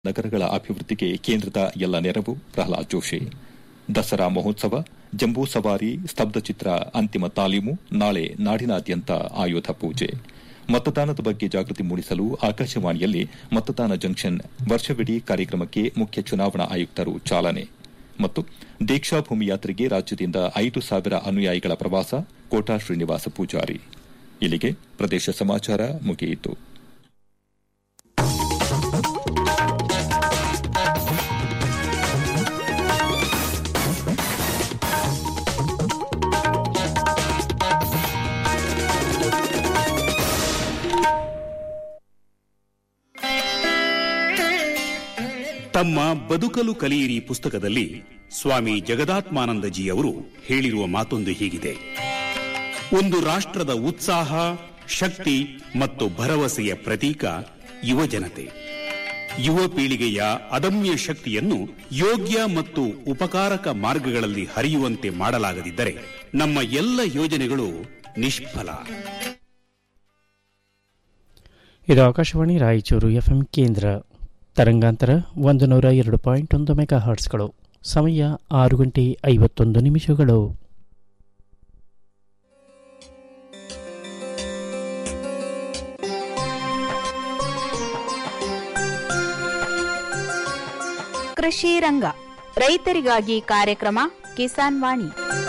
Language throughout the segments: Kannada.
ನಗರಗಳ ಅಭಿವೃದ್ಧಿಗೆ ಕೇಂದ್ರದ ಎಲ್ಲ ನೆರವು ಪ್ರಹ್ಲಾದ್ ಜೋಶಿ ದಸರಾ ಮಹೋತ್ಸವ ಜಂಬೂ ಸವಾರಿ ಸ್ತಬ್ಧಚಿತ್ರ ಅಂತಿಮ ತಾಲೀಮು ನಾಳೆ ನಾಡಿನಾದ್ಯಂತ ಆಯುಧ ಪೂಜೆ ಮತದಾನದ ಬಗ್ಗೆ ಜಾಗೃತಿ ಮೂಡಿಸಲು ಆಕಾಶವಾಣಿಯಲ್ಲಿ ಮತದಾನ ಜಂಕ್ಷನ್ ವರ್ಷವಿಡೀ ಕಾರ್ಯಕ್ರಮಕ್ಕೆ ಮುಖ್ಯ ಚುನಾವಣಾ ಆಯುಕ್ತರು ಚಾಲನೆ ಮತ್ತು ದೀಕ್ಷಾಭೂಮಿ ಯಾತ್ರೆಗೆ ರಾಜ್ಯದಿಂದ ಐದು ಸಾವಿರ ಅನುಯಾಯಿಗಳ ಪ್ರವಾಸ ಕೋಟಾ ಶ್ರೀನಿವಾಸ ಪೂಜಾರಿ ಇಲ್ಲಿಗೆ ಪ್ರದೇಶ ಸಮಾಚಾರ ಮುಗಿಯಿತು ತಮ್ಮ ಬದುಕಲು ಕಲಿಯಿರಿ ಪುಸ್ತಕದಲ್ಲಿ ಸ್ವಾಮಿ ಜಗದಾತ್ಮಾನಂದಜಿ ಅವರು ಹೇಳಿರುವ ಮಾತೊಂದು ಹೀಗಿದೆ ಒಂದು ರಾಷ್ಟ್ರದ ಉತ್ಸಾಹ ಶಕ್ತಿ ಮತ್ತು ಭರವಸೆಯ ಪ್ರತೀಕ ಯುವಜನತೆ ಯುವ ಪೀಳಿಗೆಯ ಅದಮ್ಯ ಶಕ್ತಿಯನ್ನು ಯೋಗ್ಯ ಮತ್ತು ಉಪಕಾರಕ ಮಾರ್ಗಗಳಲ್ಲಿ ಹರಿಯುವಂತೆ ಮಾಡಲಾಗದಿದ್ದರೆ ನಮ್ಮ ಎಲ್ಲ ಯೋಜನೆಗಳು ನಿಷ್ಫಲ ಇದು ಆಕಾಶವಾಣಿ ರಾಯಚೂರು ಎಫ್ಎಂ ಕೇಂದ್ರ ತರಂಗಾಂತರ ಒಂದು ನೂರ ಎರಡು ಪಾಯಿಂಟ್ ಒಂದು ಮೆಗಾ ಹಾರ್ಟ್ಸ್ಗಳು ಸಮಯ ಆರು ಗಂಟೆ ಐವತ್ತೊಂದು ನಿಮಿಷಗಳು ಕೃಷಿ ರಂಗ ರೈತರಿಗಾಗಿ ಕಾರ್ಯಕ್ರಮ ಕಿಸಾನ್ ವಾಣಿ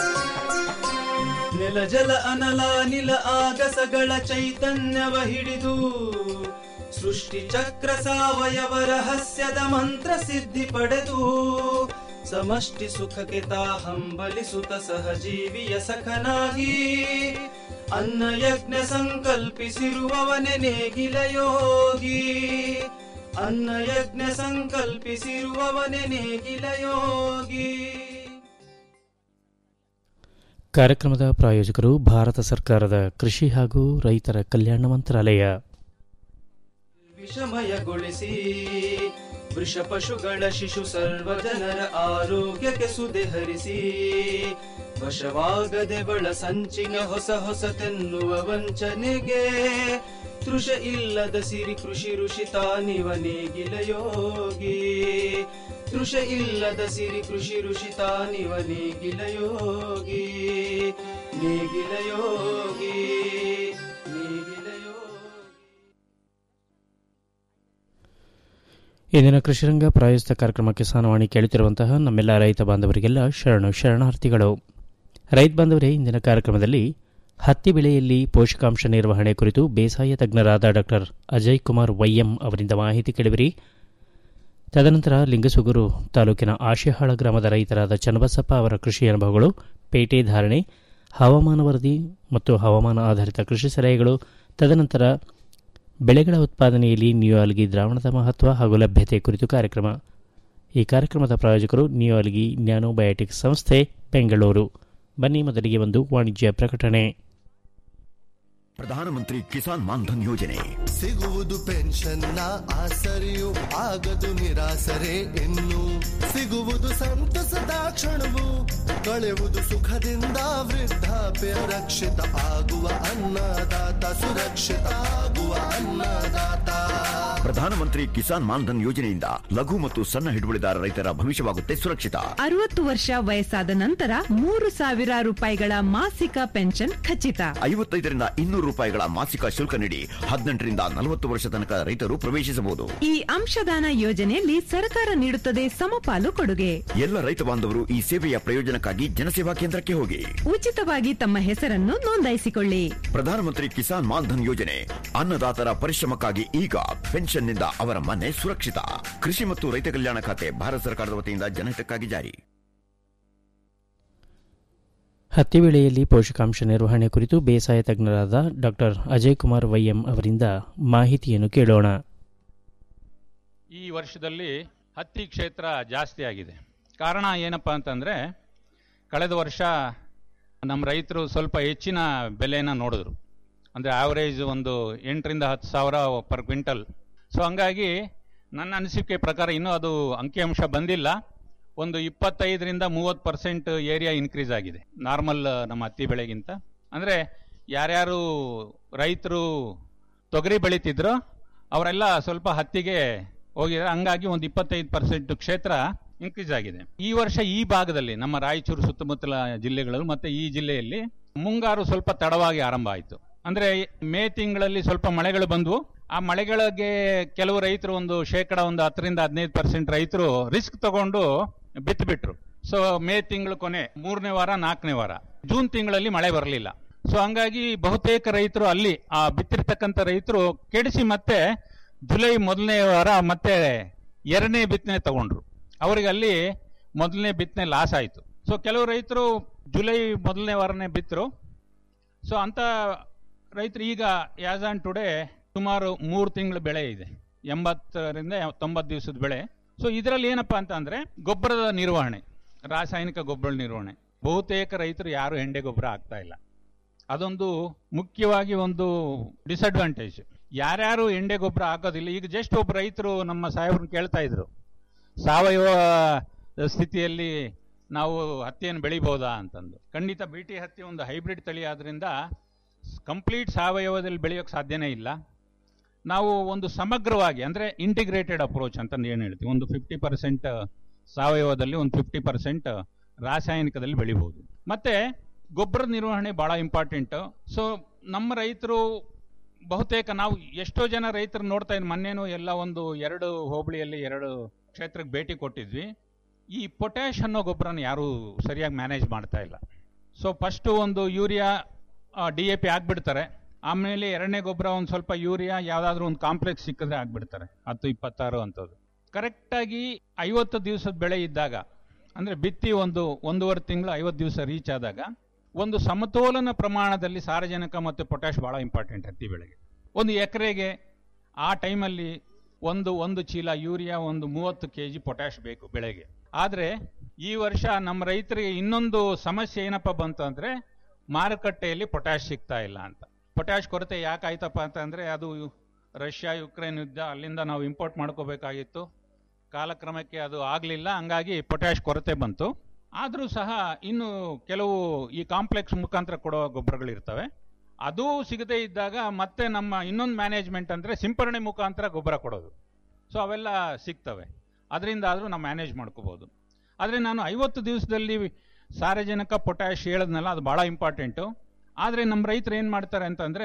ನೆಲ ಜಲ ಅನಲ ನಿಲ ಆಗಸಗಳ ಚೈತನ್ಯವ ಹಿಡಿದು ಸೃಷ್ಟಿ ಚಕ್ರ ಸಾವಯವ ರಹಸ್ಯದ ಮಂತ್ರ ಸಿದ್ಧಿ ಪಡೆದು ಸಮಷ್ಟಿ ಸುಖಕ್ಕೆ ತಾ ಹಂಬಲಿಸುತ್ತ ಸಹಜೀವಿಯ ಸಖನಾಗಿ ಅನ್ನ ಯಜ್ಞ ಸಂಕಲ್ಪಿಸಿರುವವನೆ ನೇಗಿಲ ಯೋಗಿ ಅನ್ನ ಯಜ್ಞ ಸಂಕಲ್ಪಿಸಿರುವವನೆ ನೇಗಿಲ ಯೋಗಿ ಕಾರ್ಯಕ್ರಮದ ಪ್ರಾಯೋಜಕರು ಭಾರತ ಸರ್ಕಾರದ ಕೃಷಿ ಹಾಗೂ ರೈತರ ಕಲ್ಯಾಣ ಮಂತ್ರಾಲಯ ವಿಷಮಯಗೊಳಿಸಿ ವೃಷ ಪಶುಗಳ ಶಿಶು ಸರ್ವ ಜನರ ಆರೋಗ್ಯಕ್ಕೆ ಸುದೆ ಹರಿಸಿ ವಶವಾಗದೆ ಬಳ ಸಂಚಿನ ಹೊಸ ಹೊಸತೆನ್ನುವ ವಂಚನೆಗೆ ತೃಷ ಇಲ್ಲದ ಸಿರಿ ಕೃಷಿ ಋಷಿ ತಾನಿವ ನೇಗಿಲ ಯೋಗಿ ತೃಷ ಇಲ್ಲದ ಸಿರಿ ಕೃಷಿ ಋಷಿ ತಾನಿವ ನೇಗಿಲ ಯೋಗಿ ನೇಗಿಲ ಯೋಗಿ ನೇಗಿಲ ಯೋಗಿ ಇಂದಿನ ಕೃಷಿರಂಗ ಪ್ರಾಯೋಜಿತ ಕಾರ್ಯಕ್ರಮ ಕಿಸಾನವಾಣಿ ಕೇಳುತ್ತಿರುವಂತಹ ನಮ್ಮೆಲ್ಲ ರೈತ ಬಾಂಧವರಿಗೆಲ್ಲ ಶರಣು ಶರಣಾರ್ಥಿಗಳು ರೈತ ಬಾಂಧವರೇ ಇಂದಿನ ಕಾರ್ಯಕ್ರಮದಲ್ಲಿ ಹತ್ತಿ ಬೆಳೆಯಲ್ಲಿ ಪೋಷಕಾಂಶ ನಿರ್ವಹಣೆ ಕುರಿತು ಬೇಸಾಯ ತಜ್ಞರಾದ ಡಾಕ್ಟರ್ ಅಜಯ್ ಕುಮಾರ್ ವೈಎಂ ಅವರಿಂದ ಮಾಹಿತಿ ಕೇಳಿವಿರಿ ತದನಂತರ ಲಿಂಗಸುಗೂರು ತಾಲೂಕಿನ ಆಶೆಹಾಳ ಗ್ರಾಮದ ರೈತರಾದ ಚನ್ನಬಸಪ್ಪ ಅವರ ಕೃಷಿ ಅನುಭವಗಳು ಪೇಟೆ ಧಾರಣೆ ಹವಾಮಾನ ವರದಿ ಮತ್ತು ಹವಾಮಾನ ಆಧಾರಿತ ಕೃಷಿ ಸಲಹೆಗಳು ತದನಂತರ ಬೆಳೆಗಳ ಉತ್ಪಾದನೆಯಲ್ಲಿ ನ್ಯೂ ಆಲ್ಗಿ ದ್ರಾವಣದ ಮಹತ್ವ ಹಾಗೂ ಲಭ್ಯತೆ ಕುರಿತು ಕಾರ್ಯಕ್ರಮ ಈ ಕಾರ್ಯಕ್ರಮದ ಪ್ರಾಯೋಜಕರು ನ್ಯೂ ಆಲ್ಗಿ ನ್ಯಾನೋಬಯೋಟಿಕ್ಸ್ ಸಂಸ್ಥೆ ಬೆಂಗಳೂರು ಬನ್ನಿ ಮೊದಲಿಗೆ ಒಂದು ವಾಣಿಜ್ಯ ಪ್ರಕಟಣೆ ಪ್ರಧಾನಮಂತ್ರಿ ಕಿಸಾನ್ ಮಾನ್ಧನ್ ಯೋಜನೆ ಸಿಗುವುದು ಪೆನ್ಷನ್ನ ಆಸರೆಯು ಆಗದು ನಿರಾಸರೆ ಇನ್ನು ಸಿಗುವುದು ಸಂತಸದ ಕ್ಷಣವು ಕಳೆವುದು ಸುಖದಿಂದ ವೃದ್ಧಾಪ್ಯ ರಕ್ಷಿತ ಆಗುವ ಅನ್ನದಾತ ಸುರಕ್ಷಿತ ಆಗುವ ಅನ್ನದಾತ ಪ್ರಧಾನಮಂತ್ರಿ ಕಿಸಾನ್ ಮಾನ್ಧನ್ ಯೋಜನೆಯಿಂದ ಲಘು ಮತ್ತು ಸಣ್ಣ ಹಿಡುವಳಿದಾರ ರೈತರ ಭವಿಷ್ಯವಾಗುತ್ತೆ ಸುರಕ್ಷಿತ ಅರವತ್ತು ವರ್ಷ ವಯಸ್ಸಾದ ನಂತರ ಮೂರು ಸಾವಿರ ರೂಪಾಯಿಗಳ ಮಾಸಿಕ ಪೆನ್ಷನ್ ಖಚಿತ ಐವತ್ತೈದರಿಂದ ಇನ್ನೂರು ರೂಪಾಯಿಗಳ ಮಾಸಿಕ ಶುಲ್ಕ ನೀಡಿ ಹದಿನೆಂಟರಿಂದ ನಲವತ್ತು ವರ್ಷ ತನಕ ರೈತರು ಪ್ರವೇಶಿಸಬಹುದು ಈ ಅಂಶದಾನ ಯೋಜನೆಯಲ್ಲಿ ಸರ್ಕಾರ ನೀಡುತ್ತದೆ ಸಮಪಾಲು ಕೊಡುಗೆ ಎಲ್ಲ ರೈತ ಬಾಂಧವರು ಈ ಸೇವೆಯ ಪ್ರಯೋಜನಕ್ಕಾಗಿ ಜನಸೇವಾ ಕೇಂದ್ರಕ್ಕೆ ಹೋಗಿ ಉಚಿತವಾಗಿ ತಮ್ಮ ಹೆಸರನ್ನು ನೋಂದಾಯಿಸಿಕೊಳ್ಳಿ ಪ್ರಧಾನಮಂತ್ರಿ ಕಿಸಾನ್ ಮಾನ್ಧನ್ ಯೋಜನೆ ಅನ್ನದಾತರ ಪರಿಶ್ರಮಕ್ಕಾಗಿ ಈಗ ಪೆನ್ಷನ್ನಿಂದ ಅವರ ಮನೆ ಸುರಕ್ಷಿತ ಕೃಷಿ ಮತ್ತು ರೈತ ಕಲ್ಯಾಣ ಖಾತೆ ಭಾರತ ಸರ್ಕಾರದ ವತಿಯಿಂದ ಜನಹಿತಕ್ಕಾಗಿ ಜಾರಿ ಹತ್ತಿ ಬೆಳೆಯಲ್ಲಿ ಪೋಷಕಾಂಶ ನಿರ್ವಹಣೆ ಕುರಿತು ಬೇಸಾಯ ತಜ್ಞರಾದ ಡಾಕ್ಟರ್ ಅಜಯ್ ಕುಮಾರ್ ವೈಎಂ ಅವರಿಂದ ಮಾಹಿತಿಯನ್ನು ಕೇಳೋಣ ಈ ವರ್ಷದಲ್ಲಿ ಹತ್ತಿ ಕ್ಷೇತ್ರ ಜಾಸ್ತಿ ಆಗಿದೆ ಕಾರಣ ಏನಪ್ಪ ಅಂತಂದರೆ ಕಳೆದ ವರ್ಷ ನಮ್ಮ ರೈತರು ಸ್ವಲ್ಪ ಹೆಚ್ಚಿನ ಬೆಲೆನ ನೋಡಿದ್ರು ಅಂದರೆ ಆವರೇಜ್ ಒಂದು ಎಂಟರಿಂದ ಹತ್ತು ಸಾವಿರ ಪರ್ ಕ್ವಿಂಟಲ್ ಸೊ ಹಂಗಾಗಿ ನನ್ನ ಅನಿಸಿಕೆ ಪ್ರಕಾರ ಇನ್ನೂ ಅದು ಅಂಕಿಅಂಶ ಬಂದಿಲ್ಲ ಒಂದು ಇಪ್ಪತ್ತೈದರಿಂದ ಮೂವತ್ತು ಪರ್ಸೆಂಟ್ ಏರಿಯಾ ಇನ್ಕ್ರೀಸ್ ಆಗಿದೆ ನಾರ್ಮಲ್ ನಮ್ಮ ಹತ್ತಿ ಬೆಳೆಗಿಂತ ಅಂದರೆ ಯಾರ್ಯಾರು ರೈತರು ತೊಗರಿ ಬೆಳೀತಿದ್ರು ಅವರೆಲ್ಲ ಸ್ವಲ್ಪ ಹತ್ತಿಗೆ ಹೋಗಿದೆ ಹಂಗಾಗಿ ಒಂದು ಇಪ್ಪತ್ತೈದು ಪರ್ಸೆಂಟ್ ಕ್ಷೇತ್ರ ಇನ್ಕ್ರೀಸ್ ಆಗಿದೆ ಈ ವರ್ಷ ಈ ಭಾಗದಲ್ಲಿ ನಮ್ಮ ರಾಯಚೂರು ಸುತ್ತಮುತ್ತಲ ಜಿಲ್ಲೆಗಳು ಮತ್ತೆ ಈ ಜಿಲ್ಲೆಯಲ್ಲಿ ಮುಂಗಾರು ಸ್ವಲ್ಪ ತಡವಾಗಿ ಆರಂಭ ಆಯಿತು ಅಂದ್ರೆ ಮೇ ತಿಂಗಳಲ್ಲಿ ಸ್ವಲ್ಪ ಮಳೆಗಳು ಬಂದವು ಆ ಮಳೆಗಳಿಗೆ ಕೆಲವು ರೈತರು ಒಂದು ಶೇಕಡ ಒಂದು ಹತ್ತರಿಂದ ಹದಿನೈದು ಪರ್ಸೆಂಟ್ ರೈತರು ರಿಸ್ಕ್ ತಗೊಂಡು ಬಿತ್ತು ಬಿಟ್ರು ಸೊ ಮೇ ತಿಂಗಳು ಕೊನೆ ಮೂರನೇ ವಾರ ನಾಲ್ಕನೇ ವಾರ ಜೂನ್ ತಿಂಗಳಲ್ಲಿ ಮಳೆ ಬರಲಿಲ್ಲ ಸೊ ಹಂಗಾಗಿ ಬಹುತೇಕ ರೈತರು ಅಲ್ಲಿ ಆ ಬಿತ್ತಿರ್ತಕ್ಕಂಥ ರೈತರು ಕೆಡಿಸಿ ಮತ್ತೆ ಜುಲೈ ಮೊದಲನೇ ವಾರ ಮತ್ತೆ ಎರಡನೇ ಬಿತ್ತನೆ ತಗೊಂಡ್ರು ಅವರಿಗೆ ಅಲ್ಲಿ ಮೊದಲನೇ ಬಿತ್ತನೆ ಲಾಸ್ ಆಯಿತು ಸೊ ಕೆಲವು ರೈತರು ಜುಲೈ ಮೊದಲನೇ ವಾರನೇ ಬಿತ್ತರು ಸೊ ಅಂತ ರೈತರು ಈಗ ಯಾಸ್ ಆನ್ ಟುಡೇ ಸುಮಾರು ಮೂರು ತಿಂಗಳ ಬೆಳೆ ಇದೆ ಎಂಬತ್ತರಿಂದ ತೊಂಬತ್ತು ದಿವಸದ ಬೆಳೆ ಸೊ ಇದರಲ್ಲಿ ಏನಪ್ಪಾ ಅಂತ ಅಂದ್ರೆ ಗೊಬ್ಬರದ ನಿರ್ವಹಣೆ ರಾಸಾಯನಿಕ ಗೊಬ್ಬರ ನಿರ್ವಹಣೆ ಬಹುತೇಕ ರೈತರು ಯಾರು ಹೆಂಡೆ ಗೊಬ್ಬರ ಆಗ್ತಾ ಇಲ್ಲ ಅದೊಂದು ಮುಖ್ಯವಾಗಿ ಒಂದು ಡಿಸಡ್ವಾಂಟೇಜ್ ಯಾರ್ಯಾರು ಎಂಡೆ ಗೊಬ್ಬರ ಹಾಕೋದಿಲ್ಲ ಈಗ ಜಸ್ಟ್ ಒಬ್ಬ ರೈತರು ನಮ್ಮ ಸಾಹೇಬ್ರನ್ನ ಕೇಳ್ತಾ ಇದ್ರು ಸಾವಯವ ಸ್ಥಿತಿಯಲ್ಲಿ ನಾವು ಹತ್ತಿಯನ್ನು ಬೆಳಿಬೋದಾ ಅಂತಂದು ಖಂಡಿತ ಬಿ ಟಿ ಹತ್ತಿ ಒಂದು ಹೈಬ್ರಿಡ್ ತಳಿ ಆದ್ರಿಂದ ಕಂಪ್ಲೀಟ್ ಸಾವಯವದಲ್ಲಿ ಬೆಳೆಯೋಕೆ ಸಾಧ್ಯನೇ ಇಲ್ಲ ನಾವು ಒಂದು ಸಮಗ್ರವಾಗಿ ಅಂದ್ರೆ ಇಂಟಿಗ್ರೇಟೆಡ್ ಅಪ್ರೋಚ್ ಅಂತ ಏನು ಹೇಳ್ತೀವಿ ಒಂದು ಫಿಫ್ಟಿ ಪರ್ಸೆಂಟ್ ಸಾವಯವದಲ್ಲಿ ಒಂದು ಫಿಫ್ಟಿ ಪರ್ಸೆಂಟ್ ರಾಸಾಯನಿಕದಲ್ಲಿ ಬೆಳಿಬಹುದು ಮತ್ತೆ ಗೊಬ್ಬರದ ನಿರ್ವಹಣೆ ಬಹಳ ಇಂಪಾರ್ಟೆಂಟ್ ಸೊ ನಮ್ಮ ರೈತರು ಬಹುತೇಕ ನಾವು ಎಷ್ಟೋ ಜನ ರೈತರು ನೋಡ್ತಾ ಇದ್ವಿ ಮೊನ್ನೆನೂ ಎಲ್ಲ ಒಂದು ಎರಡು ಹೋಬಳಿಯಲ್ಲಿ ಎರಡು ಕ್ಷೇತ್ರಕ್ಕೆ ಭೇಟಿ ಕೊಟ್ಟಿದ್ವಿ ಈ ಪೊಟ್ಯಾಶ್ ಅನ್ನೋ ಗೊಬ್ಬರನ ಯಾರು ಸರಿಯಾಗಿ ಮ್ಯಾನೇಜ್ ಮಾಡ್ತಾ ಇಲ್ಲ ಸೊ ಫಸ್ಟ್ ಒಂದು ಯೂರಿಯಾ ಡಿ ಎ ಪಿ ಹಾಕ್ಬಿಡ್ತಾರೆ ಆಮೇಲೆ ಎರಡನೇ ಗೊಬ್ಬರ ಒಂದು ಸ್ವಲ್ಪ ಯೂರಿಯಾ ಯಾವ್ದಾದ್ರು ಒಂದು ಕಾಂಪ್ಲೆಕ್ಸ್ ಸಿಕ್ಕಿದ್ರೆ ಹಾಕ್ಬಿಡ್ತಾರೆ ಹತ್ತು ಇಪ್ಪತ್ತಾರು ಅಂತದ್ದು ಕರೆಕ್ಟಾಗಿ ಐವತ್ತು ದಿವಸದ ಬೆಳೆ ಇದ್ದಾಗ ಅಂದ್ರೆ ಬಿತ್ತಿ ಒಂದು ಒಂದೂವರೆ ತಿಂಗಳು ಐವತ್ತು ದಿವಸ ರೀಚ್ ಆದಾಗ ಒಂದು ಸಮತೋಲನ ಪ್ರಮಾಣದಲ್ಲಿ ಸಾರಜನಕ ಮತ್ತು ಪೊಟ್ಯಾಶ್ ಬಹಳ ಇಂಪಾರ್ಟೆಂಟ್ ಹತ್ತಿ ಬೆಳೆಗೆ ಒಂದು ಎಕರೆಗೆ ಆ ಟೈಮಲ್ಲಿ ಒಂದು ಒಂದು ಚೀಲ ಯೂರಿಯಾ ಒಂದು ಮೂವತ್ತು ಕೆ ಜಿ ಪೊಟ್ಯಾಶ್ ಬೇಕು ಬೆಳೆಗೆ ಆದರೆ ಈ ವರ್ಷ ನಮ್ಮ ರೈತರಿಗೆ ಇನ್ನೊಂದು ಸಮಸ್ಯೆ ಏನಪ್ಪ ಬಂತು ಅಂದ್ರೆ ಮಾರುಕಟ್ಟೆಯಲ್ಲಿ ಪೊಟ್ಯಾಶ್ ಸಿಗ್ತಾ ಇಲ್ಲ ಅಂತ ಪೊಟ್ಯಾಶ್ ಕೊರತೆ ಯಾಕಾಯ್ತಪ್ಪ ಅಂತಂದ್ರೆ ಅದು ರಷ್ಯಾ ಯುಕ್ರೇನ್ ಯುದ್ಧ ಅಲ್ಲಿಂದ ನಾವು ಇಂಪೋರ್ಟ್ ಮಾಡ್ಕೋಬೇಕಾಗಿತ್ತು ಕಾಲಕ್ರಮಕ್ಕೆ ಅದು ಆಗಲಿಲ್ಲ ಹಂಗಾಗಿ ಪೊಟ್ಯಾಶ್ ಕೊರತೆ ಬಂತು ಆದರೂ ಸಹ ಇನ್ನು ಕೆಲವು ಈ ಕಾಂಪ್ಲೆಕ್ಸ್ ಮುಖಾಂತರ ಕೊಡೋ ಗೊಬ್ಬರಗಳಿರ್ತವೆ ಅದು ಸಿಗದೇ ಇದ್ದಾಗ ಮತ್ತೆ ನಮ್ಮ ಇನ್ನೊಂದು ಮ್ಯಾನೇಜ್ಮೆಂಟ್ ಅಂದರೆ ಸಿಂಪರಣೆ ಮುಖಾಂತರ ಗೊಬ್ಬರ ಕೊಡೋದು ಸೊ ಅವೆಲ್ಲ ಸಿಗ್ತವೆ ಅದರಿಂದ ಆದರೂ ನಾವು ಮ್ಯಾನೇಜ್ ಮಾಡ್ಕೋಬೋದು ಆದರೆ ನಾನು ಐವತ್ತು ದಿವಸದಲ್ಲಿ ಸಾರಜನಕ ಪೊಟ್ಯಾಶ್ ಹೇಳದ್ನಲ್ಲ ಅದು ಭಾಳ ಇಂಪಾರ್ಟೆಂಟು ಆದರೆ ನಮ್ಮ ರೈತರು ಏನು ಮಾಡ್ತಾರೆ ಅಂತಂದರೆ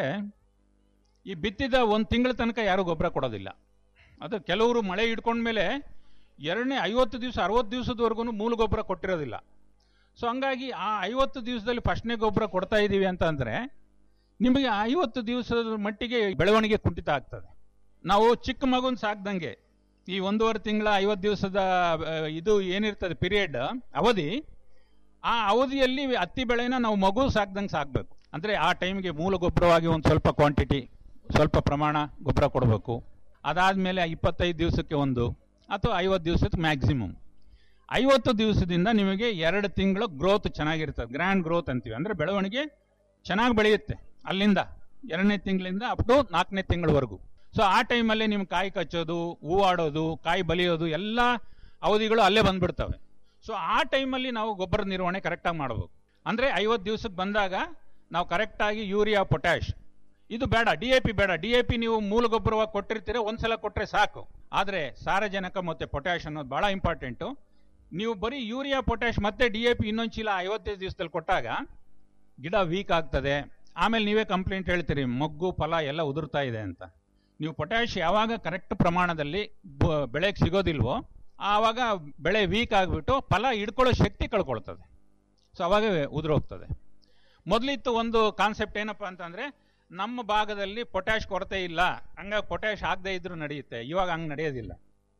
ಈ ಬಿತ್ತಿದ ಒಂದು ತಿಂಗಳ ತನಕ ಯಾರೂ ಗೊಬ್ಬರ ಕೊಡೋದಿಲ್ಲ ಅದು ಕೆಲವರು ಮಳೆ ಹಿಡ್ಕೊಂಡ್ಮೇಲೆ ಎರಡನೇ ಐವತ್ತು ದಿವಸ ಅರವತ್ತು ದಿವಸದವರೆಗೂ ಮೂಲ ಗೊಬ್ಬರ ಕೊಟ್ಟಿರೋದಿಲ್ಲ ಸೊ ಹಂಗಾಗಿ ಆ ಐವತ್ತು ದಿವಸದಲ್ಲಿ ಫಸ್ಟ್ನೇ ಗೊಬ್ಬರ ಕೊಡ್ತಾ ಇದ್ದೀವಿ ಅಂತ ಅಂದರೆ ನಿಮಗೆ ಐವತ್ತು ದಿವಸದ ಮಟ್ಟಿಗೆ ಬೆಳವಣಿಗೆ ಕುಂಠಿತ ಆಗ್ತದೆ ನಾವು ಚಿಕ್ಕ ಮಗುನ್ ಸಾಕ್ದಂಗೆ ಈ ಒಂದೂವರೆ ತಿಂಗಳ ಐವತ್ತು ದಿವಸದ ಆ, ಇದು ಏನಿರ್ತದೆ ಪೀರಿಯಡ್ ಅವಧಿ ಆ ಅವಧಿಯಲ್ಲಿ ಹತ್ತಿ ಬೆಳೆನ ನಾವು ಮಗು ಸಾಕ್ದಂಗೆ ಸಾಕ್ಬೇಕು ಅಂದ್ರೆ ಆ ಟೈಮ್ಗೆ ಮೂಲ ಗೊಬ್ಬರವಾಗಿ ಒಂದು ಸ್ವಲ್ಪ ಕ್ವಾಂಟಿಟಿ ಸ್ವಲ್ಪ ಪ್ರಮಾಣ ಗೊಬ್ಬರ ಕೊಡಬೇಕು ಅದಾದ್ಮೇಲೆ ಇಪ್ಪತ್ತೈದು ದಿವಸಕ್ಕೆ ಒಂದು ಅಥವಾ ಐವತ್ತು ದಿವಸಕ್ಕೆ ಮ್ಯಾಕ್ಸಿಮಮ್ ಐವತ್ತು ದಿವಸದಿಂದ ನಿಮಗೆ ಎರಡು ತಿಂಗಳು ಗ್ರೋತ್ ಚೆನ್ನಾಗಿರ್ತದೆ ಗ್ರ್ಯಾಂಡ್ ಗ್ರೋತ್ ಅಂತೀವಿ ಅಂದ್ರೆ ಬೆಳವಣಿಗೆ ಚೆನ್ನಾಗಿ ಬೆಳೆಯುತ್ತೆ ಅಲ್ಲಿಂದ ಎರಡನೇ ತಿಂಗಳಿಂದ ಅಪ್ ಟು ನಾಲ್ಕನೇ ತಿಂಗಳವರೆಗೂ ಸೊ ಆ ಟೈಮಲ್ಲೇ ನಿಮ್ ಕಾಯಿ ಕಚ್ಚೋದು ಹೂವಾಡೋದು ಕಾಯಿ ಬಲಿಯೋದು ಎಲ್ಲ ಅವಧಿಗಳು ಅಲ್ಲೇ ಬಂದ್ಬಿಡ್ತವೆ ಸೊ ಆ ಟೈಮಲ್ಲಿ ನಾವು ಗೊಬ್ಬರ ನಿರ್ವಹಣೆ ಕರೆಕ್ಟಾಗಿ ಮಾಡಬೇಕು ಅಂದ್ರೆ ಐವತ್ತು ದಿವಸಕ್ಕೆ ಬಂದಾಗ ನಾವು ಕರೆಕ್ಟಾಗಿ ಯೂರಿಯಾ ಪೊಟ್ಯಾಶ್ ಇದು ಬೇಡ ಡಿ ಎ ಪಿ ಬೇಡ ಡಿ ಎ ಪಿ ನೀವು ಮೂಲ ಗೊಬ್ಬರವಾಗಿ ಕೊಟ್ಟಿರ್ತೀರ ಒಂದ್ಸಲ ಕೊಟ್ಟರೆ ಸಾಕು ಆದರೆ ಸಾರಜನಕ ಮತ್ತೆ ಪೊಟ್ಯಾಶ್ ಅನ್ನೋದು ಬಹಳ ಇಂಪಾರ್ಟೆಂಟು ನೀವು ಬರೀ ಯೂರಿಯಾ ಪೊಟ್ಯಾಶ್ ಮತ್ತೆ ಡಿ ಎ ಪಿ ಇನ್ನೊಂದು ಚೀಲ ಐವತ್ತೈದು ದಿವಸದಲ್ಲಿ ಕೊಟ್ಟಾಗ ಗಿಡ ವೀಕ್ ಆಗ್ತದೆ ಆಮೇಲೆ ನೀವೇ ಕಂಪ್ಲೇಂಟ್ ಹೇಳ್ತೀರಿ ಮೊಗ್ಗು ಫಲ ಎಲ್ಲ ಉದುರ್ತಾ ಇದೆ ಅಂತ ನೀವು ಪೊಟ್ಯಾಶ್ ಯಾವಾಗ ಕರೆಕ್ಟ್ ಪ್ರಮಾಣದಲ್ಲಿ ಬ- ಬೆಳೆಗೆ ಸಿಗೋದಿಲ್ವೋ ಆವಾಗ ಬೆಳೆ ವೀಕ್ ಆಗಿಬಿಟ್ಟು ಫಲ ಹಿಡ್ಕೊಳ್ಳೋ ಶಕ್ತಿ ಕಳ್ಕೊಳ್ತದೆ ಸೊ ಅವಾಗ ಉದುರೋಗ್ತದೆ ಮೊದಲಿತ್ತು ಒಂದು ಕಾನ್ಸೆಪ್ಟ್ ಏನಪ್ಪ ಅಂತಂದ್ರೆ ನಮ್ಮ ಭಾಗದಲ್ಲಿ ಪೊಟ್ಯಾಶ್ ಕೊರತೆ ಇಲ್ಲ ಹಂಗಾಗಿ ಪೊಟ್ಯಾಶ್ ಆಗದೆ ಇದ್ರೂ ನಡೆಯುತ್ತೆ ಇವಾಗ ಹಂಗೆ ನಡೆಯೋದಿಲ್ಲ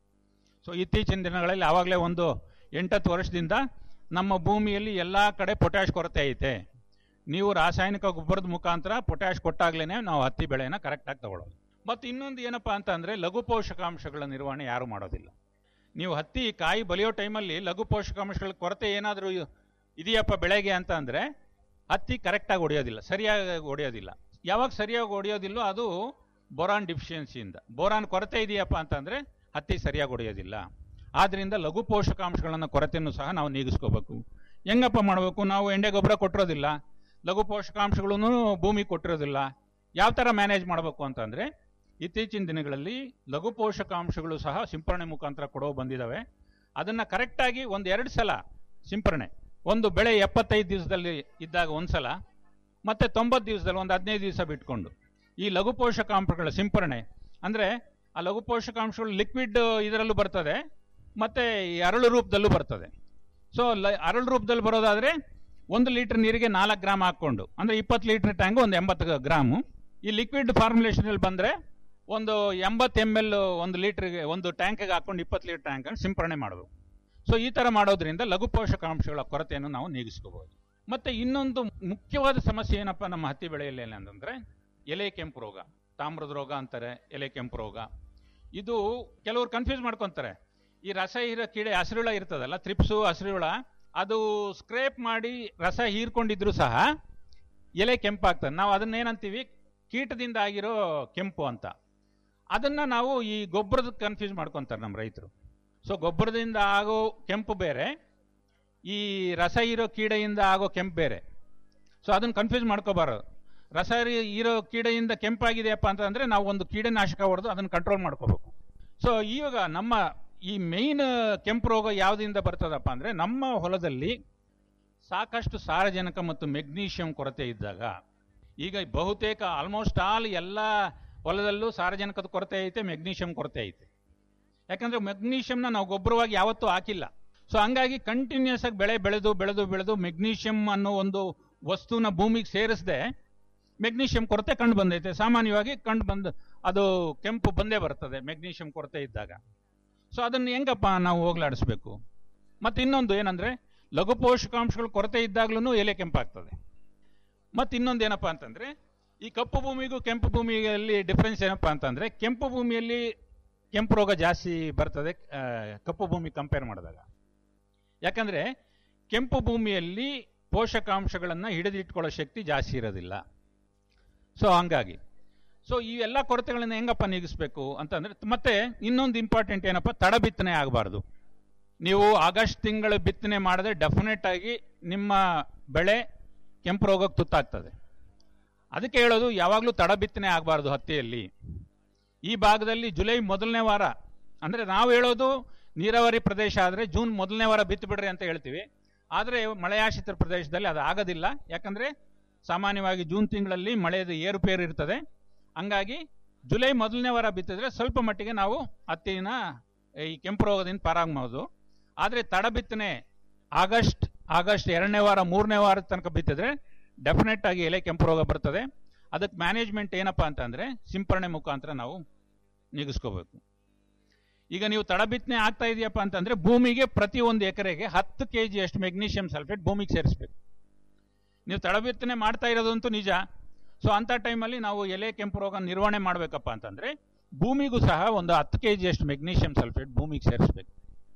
ಸೊ ಇತ್ತೀಚಿನ ದಿನಗಳಲ್ಲಿ ಆವಾಗಲೇ ಒಂದು ಎಂಟತ್ತು ವರ್ಷದಿಂದ ನಮ್ಮ ಭೂಮಿಯಲ್ಲಿ ಎಲ್ಲ ಕಡೆ ಪೊಟ್ಯಾಶ್ ಕೊರತೆ ಐತೆ ನೀವು ರಾಸಾಯನಿಕ ಗೊಬ್ಬರದ ಮುಖಾಂತರ ಪೊಟ್ಯಾಶ್ ಕೊಟ್ಟಾಗ್ಲೇ ನಾವು ಹತ್ತಿ ಬೆಳೆನ ಕರೆಕ್ಟಾಗಿ ತಗೊಳ್ಳೋದು ಮತ್ತು ಇನ್ನೊಂದು ಏನಪ್ಪಾ ಅಂತಂದ್ರೆ ಲಘು ಪೋಷಕಾಂಶಗಳ ನಿರ್ವಹಣೆ ಯಾರು ಮಾಡೋದಿಲ್ಲ ನೀವು ಹತ್ತಿ ಕಾಯಿ ಬಲಿಯೋ ಟೈಮಲ್ಲಿ ಲಘು ಪೋಷಕಾಂಶಗಳ ಕೊರತೆ ಏನಾದರೂ ಇದೆಯಪ್ಪ ಬೆಳೆಗೆ ಅಂತ ಅಂದ್ರೆ ಹತ್ತಿ ಕರೆಕ್ಟಾಗಿ ಹೊಡೆಯೋದಿಲ್ಲ ಸರಿಯಾಗಿ ಹೊಡೆಯೋದಿಲ್ಲ ಯಾವಾಗ ಸರಿಯಾಗಿ ಹೊಡೆಯೋದಿಲ್ಲೋ ಅದು ಬೋರಾನ್ ಡಿಫಿಷಿಯನ್ಸಿಯಿಂದ ಬೋರಾನ್ ಕೊರತೆ ಇದೆಯಪ್ಪ ಅಂತಂದ್ರೆ ಹತ್ತಿ ಸರಿಯಾಗಿ ಹೊಡೆಯೋದಿಲ್ಲ ಆದ್ರಿಂದ ಲಘು ಪೋಷಕಾಂಶಗಳನ್ನ ಕೊರತೆಯನ್ನು ಸಹ ನಾವು ನೀಗಿಸ್ಕೋಬೇಕು ಹೆಂಗಪ್ಪ ಮಾಡಬೇಕು ನಾವು ಎಂಡೆ ಗೊಬ್ಬರ ಕೊಟ್ಟಿರೋದಿಲ್ಲ ಲಘು ಪೋಷಕಾಂಶಗಳನ್ನು ಭೂಮಿ ಕೊಟ್ಟಿರೋದಿಲ್ಲ ಯಾವ ಥರ ಮ್ಯಾನೇಜ್ ಮಾಡಬೇಕು ಅಂತಂದ್ರೆ ಇತ್ತೀಚಿನ ದಿನಗಳಲ್ಲಿ ಲಘು ಪೋಷಕಾಂಶಗಳು ಸಹ ಸಿಂಪರಣೆ ಮುಖಾಂತರ ಕೊಡೋ ಬಂದಿದ್ದಾವೆ ಅದನ್ನು ಕರೆಕ್ಟಾಗಿ ಒಂದು ಎರಡು ಸಲ ಸಿಂಪರಣೆ ಒಂದು ಬೆಳೆ ಎಪ್ಪತ್ತೈದು ದಿವಸದಲ್ಲಿ ಇದ್ದಾಗ ಒಂದು ಸಲ ಮತ್ತು ತೊಂಬತ್ತು ದಿವಸದಲ್ಲಿ ಒಂದು ಹದಿನೈದು ದಿವಸ ಬಿಟ್ಕೊಂಡು ಈ ಲಘು ಪೋಷಕಾಂಶಗಳ ಸಿಂಪರಣೆ ಅಂದರೆ ಆ ಲಘು ಪೋಷಕಾಂಶಗಳು ಲಿಕ್ವಿಡ್ ಇದರಲ್ಲೂ ಬರ್ತದೆ ಮತ್ತು ಈ ಅರಳು ರೂಪದಲ್ಲೂ ಬರ್ತದೆ ಸೊ ಲ ಅರಳು ರೂಪದಲ್ಲಿ ಬರೋದಾದರೆ ಒಂದು ಲೀಟರ್ ನೀರಿಗೆ ನಾಲ್ಕು ಗ್ರಾಮ್ ಹಾಕ್ಕೊಂಡು ಅಂದರೆ ಇಪ್ಪತ್ತು ಲೀಟರ್ ಟ್ಯಾಂಕ್ ಒಂದು ಎಂಬತ್ತು ಗ್ರಾಮು ಈ ಲಿಕ್ವಿಡ್ ಫಾರ್ಮುಲೇಷನಲ್ಲಿ ಬಂದರೆ ಒಂದು ಎಂಬತ್ತು ಎಮ್ ಎಲ್ ಒಂದು ಲೀಟ್ರಿಗೆ ಒಂದು ಟ್ಯಾಂಕಿಗೆ ಹಾಕೊಂಡು ಇಪ್ಪತ್ತು ಲೀಟರ್ ಟ್ಯಾಂಕ್ ಸಿಂಪರಣೆ ಮಾಡಬೇಕು ಸೊ ಈ ಥರ ಮಾಡೋದ್ರಿಂದ ಲಘು ಪೋಷಕಾಂಶಗಳ ಕೊರತೆಯನ್ನು ನಾವು ನೀಗಿಸ್ಕೋಬಹುದು ಮತ್ತು ಇನ್ನೊಂದು ಮುಖ್ಯವಾದ ಸಮಸ್ಯೆ ಏನಪ್ಪ ನಮ್ಮ ಹತ್ತಿ ಬೆಳೆಯಲ್ಲಿ ಏನಂತಂದರೆ ಎಲೆ ಕೆಂಪು ರೋಗ ತಾಮ್ರದ ರೋಗ ಅಂತಾರೆ ಎಲೆ ಕೆಂಪು ರೋಗ ಇದು ಕೆಲವರು ಕನ್ಫ್ಯೂಸ್ ಮಾಡ್ಕೊತಾರೆ ಈ ರಸ ಹೀರೋ ಕೀಡೆ ಹಸಿರುಳ ಇರ್ತದಲ್ಲ ತ್ರಿಪ್ಸು ಹಸಿರುಳ ಅದು ಸ್ಕ್ರೇಪ್ ಮಾಡಿ ರಸ ಹೀರ್ಕೊಂಡಿದ್ರು ಸಹ ಎಲೆ ಕೆಂಪಾಗ್ತದೆ ನಾವು ಅದನ್ನೇನಂತೀವಿ ಕೀಟದಿಂದ ಆಗಿರೋ ಕೆಂಪು ಅಂತ ಅದನ್ನ ನಾವು ಈ ಗೊಬ್ಬರದ ಕನ್ಫ್ಯೂಸ್ ಮಾಡ್ಕೊತಾರೆ ನಮ್ಮ ರೈತರು ಸೊ ಗೊಬ್ಬರದಿಂದ ಆಗೋ ಕೆಂಪು ಬೇರೆ ಈ ರಸ ಹೀರೋ ಕೀಡೆಯಿಂದ ಆಗೋ ಕೆಂಪು ಬೇರೆ ಸೊ ಅದನ್ನು ಕನ್ಫ್ಯೂಸ್ ಮಾಡ್ಕೋಬಾರದು ರಸ ಹೀರೋ ಕೀಡೆಯಿಂದ ಕೆಂಪಾಗಿದೆಯಪ್ಪ ಅಂತಂದ್ರೆ ನಾವು ಒಂದು ಕೀಟನಾಶಕ ಹೊಡೆದು ಅದನ್ನು ಕಂಟ್ರೋಲ್ ಮಾಡ್ಕೋಬೇಕು ಸೊ ಇವಾಗ ನಮ್ಮ ಈ ಮೇಯ್ನ್ ಕೆಂಪು ರೋಗ ಯಾವುದರಿಂದ ಬರ್ತದಪ್ಪ ಅಂದರೆ ನಮ್ಮ ಹೊಲದಲ್ಲಿ ಸಾಕಷ್ಟು ಸಾರಜನಕ ಮತ್ತು ಮೆಗ್ನೀಷಿಯಂ ಕೊರತೆ ಇದ್ದಾಗ ಈಗ ಬಹುತೇಕ ಆಲ್ಮೋಸ್ಟ್ ಆಲ್ ಎಲ್ಲ ಹೊಲದಲ್ಲೂ ಸಾರಜನಕದ ಕೊರತೆ ಐತೆ ಮೆಗ್ನೀಷಿಯಂ ಕೊರತೆ ಐತೆ ಯಾಕಂದ್ರೆ ಮೆಗ್ನೀಷಿಯಂನ ನಾವು ಗೊಬ್ಬರವಾಗಿ ಯಾವತ್ತೂ ಹಾಕಿಲ್ಲ ಸೊ ಹಂಗಾಗಿ ಕಂಟಿನ್ಯೂಸ್ ಆಗಿ ಬೆಳೆ ಬೆಳೆದು ಬೆಳೆದು ಬೆಳೆದು ಮೆಗ್ನೀಷಿಯಂ ಅನ್ನೋ ಒಂದು ವಸ್ತುನ ಭೂಮಿಗೆ ಸೇರಿಸದೆ ಮೆಗ್ನೀಷಿಯಂ ಕೊರತೆ ಕಂಡು ಬಂದೈತೆ ಸಾಮಾನ್ಯವಾಗಿ ಕಂಡು ಬಂದು ಅದು ಕೆಂಪು ಬಂದೇ ಬರ್ತದೆ ಮೆಗ್ನೀಷಿಯಂ ಕೊರತೆ ಇದ್ದಾಗ ಸೊ ಅದನ್ನು ಹೆಂಗಪ್ಪ ನಾವು ಹೋಗ್ಲಾಡಿಸ್ಬೇಕು ಮತ್ತು ಇನ್ನೊಂದು ಏನಂದ್ರೆ ಲಘು ಪೋಷಕಾಂಶಗಳ ಕೊರತೆ ಇದ್ದಾಗ್ಲೂ ಎಲೆ ಕೆಂಪಾಗ್ತದೆ ಮತ್ತು ಇನ್ನೊಂದು ಏನಪ್ಪ ಅಂತಂದ್ರೆ ಈ ಕಪ್ಪು ಭೂಮಿಗೂ ಕೆಂಪು ಭೂಮಿಯಲ್ಲಿ ಡಿಫ್ರೆನ್ಸ್ ಏನಪ್ಪ ಅಂತಂದ್ರೆ ಕೆಂಪು ಭೂಮಿಯಲ್ಲಿ ಕೆಂಪು ರೋಗ ಜಾಸ್ತಿ ಬರ್ತದೆ ಆ, ಕಪ್ಪು ಭೂಮಿ ಕಂಪೇರ್ ಮಾಡಿದಾಗ ಯಾಕಂದ್ರೆ ಕೆಂಪು ಭೂಮಿಯಲ್ಲಿ ಪೋಷಕಾಂಶಗಳನ್ನು ಹಿಡಿದಿಟ್ಕೊಳ್ಳೋ ಶಕ್ತಿ ಜಾಸ್ತಿ ಇರೋದಿಲ್ಲ ಸೊ ಹಂಗಾಗಿ ಸೊ ಈ ಎಲ್ಲ ಕೊರತೆಗಳನ್ನ ಹೆಂಗಪ್ಪ ನೀಗಿಸ್ಬೇಕು ಅಂತಂದ್ರೆ ಮತ್ತೆ ಇನ್ನೊಂದು ಇಂಪಾರ್ಟೆಂಟ್ ಏನಪ್ಪ ತಡ ಬಿತ್ತನೆ ಆಗಬಾರ್ದು ನೀವು ಆಗಸ್ಟ್ ತಿಂಗಳು ಬಿತ್ತನೆ ಮಾಡಿದ್ರೆ ಡೆಫಿನೆಟ್ ಆಗಿ ನಿಮ್ಮ ಬೆಳೆ ಕೆಂಪು ರೋಗಕ್ಕೆ ತುತ್ತಾಗ್ತದೆ ಅದಕ್ಕೆ ಹೇಳೋದು ಯಾವಾಗಲೂ ತಡ ಬಿತ್ತನೆ ಆಗಬಾರ್ದು ಹತ್ತಿಯಲ್ಲಿ ಈ ಭಾಗದಲ್ಲಿ ಜುಲೈ ಮೊದಲನೇ ವಾರ ಅಂದರೆ ನಾವು ಹೇಳೋದು ನೀರಾವರಿ ಪ್ರದೇಶ ಆದರೆ ಜೂನ್ ಮೊದಲನೇ ವಾರ ಬಿತ್ತುಬಿಡ್ರಿ ಅಂತ ಹೇಳ್ತೀವಿ ಆದರೆ ಮಳೆಯಾಶ್ರಿತ ಪ್ರದೇಶದಲ್ಲಿ ಅದು ಆಗೋದಿಲ್ಲ ಯಾಕಂದರೆ ಸಾಮಾನ್ಯವಾಗಿ ಜೂನ್ ತಿಂಗಳಲ್ಲಿ ಮಳೆಯದು ಏರುಪೇರು ಇರ್ತದೆ ಹಂಗಾಗಿ ಜುಲೈ ಮೊದಲನೇ ವಾರ ಬಿತ್ತಿದ್ರೆ ಸ್ವಲ್ಪ ಮಟ್ಟಿಗೆ ನಾವು ಹತ್ತಿನ ಈ ಕೆಂಪು ರೋಗದಿಂದ ಪಾರಾಗ್ಬೋದು ಆದರೆ ತಡ ಬಿತ್ತನೆ ಆಗಸ್ಟ್ ಆಗಸ್ಟ್ ಎರಡನೇ ವಾರ ಮೂರನೇ ವಾರದ ತನಕ ಬಿತ್ತಿದ್ರೆ ಡೆಫಿನೆಟ್ ಆಗಿ ಎಲೆ ಕೆಂಪು ರೋಗ ಬರ್ತದೆ ಅದಕ್ಕೆ ಮ್ಯಾನೇಜ್ಮೆಂಟ್ ಏನಪ್ಪಾ ಅಂತಂದ್ರೆ ಸಿಂಪರಣೆ ಮುಖಾಂತರ ನಾವು ನೀಗಿಸ್ಕೋಬೇಕು ಈಗ ನೀವು ತಡ ಬಿತ್ತನೆ ಆಗ್ತಾ ಇದೆಯಪ್ಪ ಅಂತಂದ್ರೆ ಭೂಮಿಗೆ ಪ್ರತಿ ಒಂದು ಎಕರೆಗೆ ಹತ್ತು ಕೆ ಜಿ ಅಷ್ಟು ಮೆಗ್ನೀಷಿಯಂ ಸಲ್ಫೇಟ್ ಭೂಮಿಗೆ ಸೇರಿಸ್ಬೇಕು ನೀವು ತಡ ಬಿತ್ತನೆ ಮಾಡ್ತಾ ಇರೋದಂತೂ ನಿಜ ಸೊ ಅಂಥ ಟೈಮಲ್ಲಿ ನಾವು ಎಲೆ ಕೆಂಪು ರೋಗ ನಿರ್ವಹಣೆ ಮಾಡಬೇಕಪ್ಪ ಅಂತಂದ್ರೆ ಭೂಮಿಗೂ ಸಹ ಒಂದು ಹತ್ತು ಕೆ ಜಿ ಅಷ್ಟು ಮೆಗ್ನೀಷಿಯಂ ಸಲ್ಫೇಟ್ ಭೂಮಿಗೆ ಸೇರಿಸ್ಬೇಕು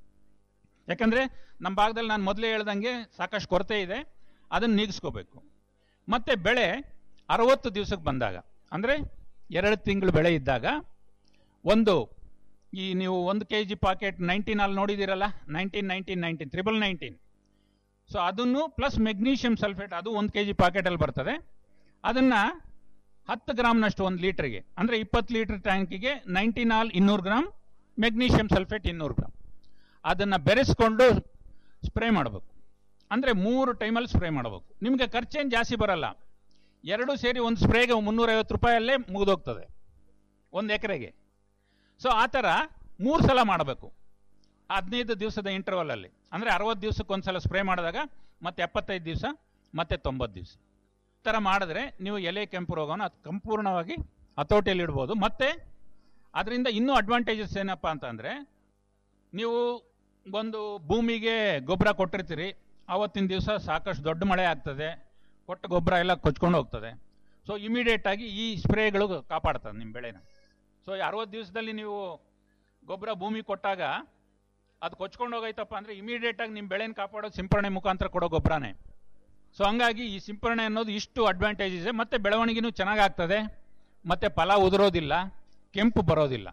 ಯಾಕಂದ್ರೆ ನಮ್ಮ ಭಾಗದಲ್ಲಿ ನಾನು ಮೊದಲೇ ಹೇಳ್ದಂಗೆ ಸಾಕಷ್ಟು ಕೊರತೆ ಇದೆ ಅದನ್ನು ನೀಗಿಸ್ಕೋಬೇಕು ಮತ್ತೆ ಬೆಳೆ ಅರವತ್ತು ದಿವಸಕ್ಕೆ ಬಂದಾಗ ಅಂದರೆ ಎರಡು ತಿಂಗಳು ಬೆಳೆ ಇದ್ದಾಗ ಒಂದು ಈ ನೀವು ಒಂದು ಕೆ ಜಿ ಪಾಕೆಟ್ ನೈನ್ಟೀನ್ ಅಲ್ಲಿ ನೋಡಿದಿರಲ್ಲ nineteen nineteen nineteen triple nineteen so ಅದನ್ನು ಪ್ಲಸ್ ಮೆಗ್ನೀಷಿಯಂ ಸಲ್ಫೇಟ್ ಅದು ಒಂದು ಕೆ ಜಿ ಪಾಕೆಟಲ್ಲಿ ಬರ್ತದೆ ಅದನ್ನು ಹತ್ತು ಗ್ರಾಮ್ನಷ್ಟು ಒಂದು ಲೀಟರ್ಗೆ ಅಂದರೆ ಇಪ್ಪತ್ತು ಲೀಟರ್ ಟ್ಯಾಂಕಿಗೆ ನೈನ್ಟೀನ್ ಆಲ್ ಇನ್ನೂರು ಗ್ರಾಮ್ ಮೆಗ್ನೀಷಿಯಂ ಸಲ್ಫೇಟ್ ಇನ್ನೂರು ಗ್ರಾಮ್ ಅದನ್ನು ಬೆರೆಸ್ಕೊಂಡು ಸ್ಪ್ರೇ ಮಾಡಬೇಕು ಅಂದರೆ ಮೂರು ಟೈಮಲ್ಲಿ ಸ್ಪ್ರೇ ಮಾಡಬೇಕು ನಿಮಗೆ ಖರ್ಚೇನು ಜಾಸ್ತಿ ಬರಲ್ಲ ಎರಡು ಸೇರಿ ಒಂದು ಸ್ಪ್ರೇಗೆ ಮುನ್ನೂರೈವತ್ತು ರೂಪಾಯಲ್ಲೇ ಮುಗಿದೋಗ್ತದೆ ಒಂದು ಎಕರೆಗೆ ಸೊ ಆ ಥರ ಮೂರು ಸಲ ಮಾಡಬೇಕು ಹದಿನೈದು ದಿವಸದ ಇಂಟರ್ವಲಲ್ಲಿ ಅಂದರೆ ಅರವತ್ತು ದಿವಸಕ್ಕೆ ಒಂದು ಸಲ ಸ್ಪ್ರೇ ಮಾಡಿದಾಗ ಮತ್ತೆ ಎಪ್ಪತ್ತೈದು ದಿವಸ ಮತ್ತೆ ತೊಂಬತ್ತು ದಿವಸ ಈ ಥರ ಮಾಡಿದ್ರೆ ನೀವು ಎಲೆ ಕೆಂಪು ರೋಗವನ್ನು ಅದು ಸಂಪೂರ್ಣವಾಗಿ ಹತೋಟಿಯಲ್ಲಿ ಇಡ್ಬೋದು ಮತ್ತೆ ಅದರಿಂದ ಇನ್ನೂ ಅಡ್ವಾಂಟೇಜಸ್ ಏನಪ್ಪ ಅಂತಂದರೆ ನೀವು ಒಂದು ಭೂಮಿಗೆ ಗೊಬ್ಬರ ಕೊಟ್ಟಿರ್ತೀರಿ ಆವತ್ತಿನ ದಿವಸ ಸಾಕಷ್ಟು ದೊಡ್ಡ ಮಳೆ ಆಗ್ತದೆ ಕೊಟ್ಟ ಗೊಬ್ಬರ ಎಲ್ಲ ಕೊಚ್ಕೊಂಡು ಹೋಗ್ತದೆ ಸೊ ಇಮಿಡಿಯೇಟ್ ಆಗಿ ಈ ಸ್ಪ್ರೇಗಳು ಕಾಪಾಡ್ತದೆ ನಿಮ್ಮ ಬೆಳೆನ ಸೊ ಅರವತ್ತು ದಿವಸದಲ್ಲಿ ನೀವು ಗೊಬ್ಬರ ಭೂಮಿ ಕೊಟ್ಟಾಗ ಅದು ಕೊಚ್ಕೊಂಡು ಹೋಗೈತಪ್ಪ ಅಂದರೆ ಇಮಿಡಿಯೇಟ್ ಆಗಿ ನಿಮ್ಮ ಬೆಳೆನ ಕಾಪಾಡೋದು ಸಿಂಪರಣೆ ಮುಖಾಂತರ ಕೊಡೋ ಗೊಬ್ಬರನೇ ಸೊ ಹಂಗಾಗಿ ಈ ಸಿಂಪರಣೆ ಅನ್ನೋದು ಇಷ್ಟು ಅಡ್ವಾಂಟೇಜ್ ಇದೆ ಮತ್ತೆ ಬೆಳವಣಿಗೆನೂ ಚೆನ್ನಾಗಾಗ್ತದೆ ಮತ್ತೆ ಫಲ ಉದುರೋದಿಲ್ಲ ಕೆಂಪು ಬರೋದಿಲ್ಲ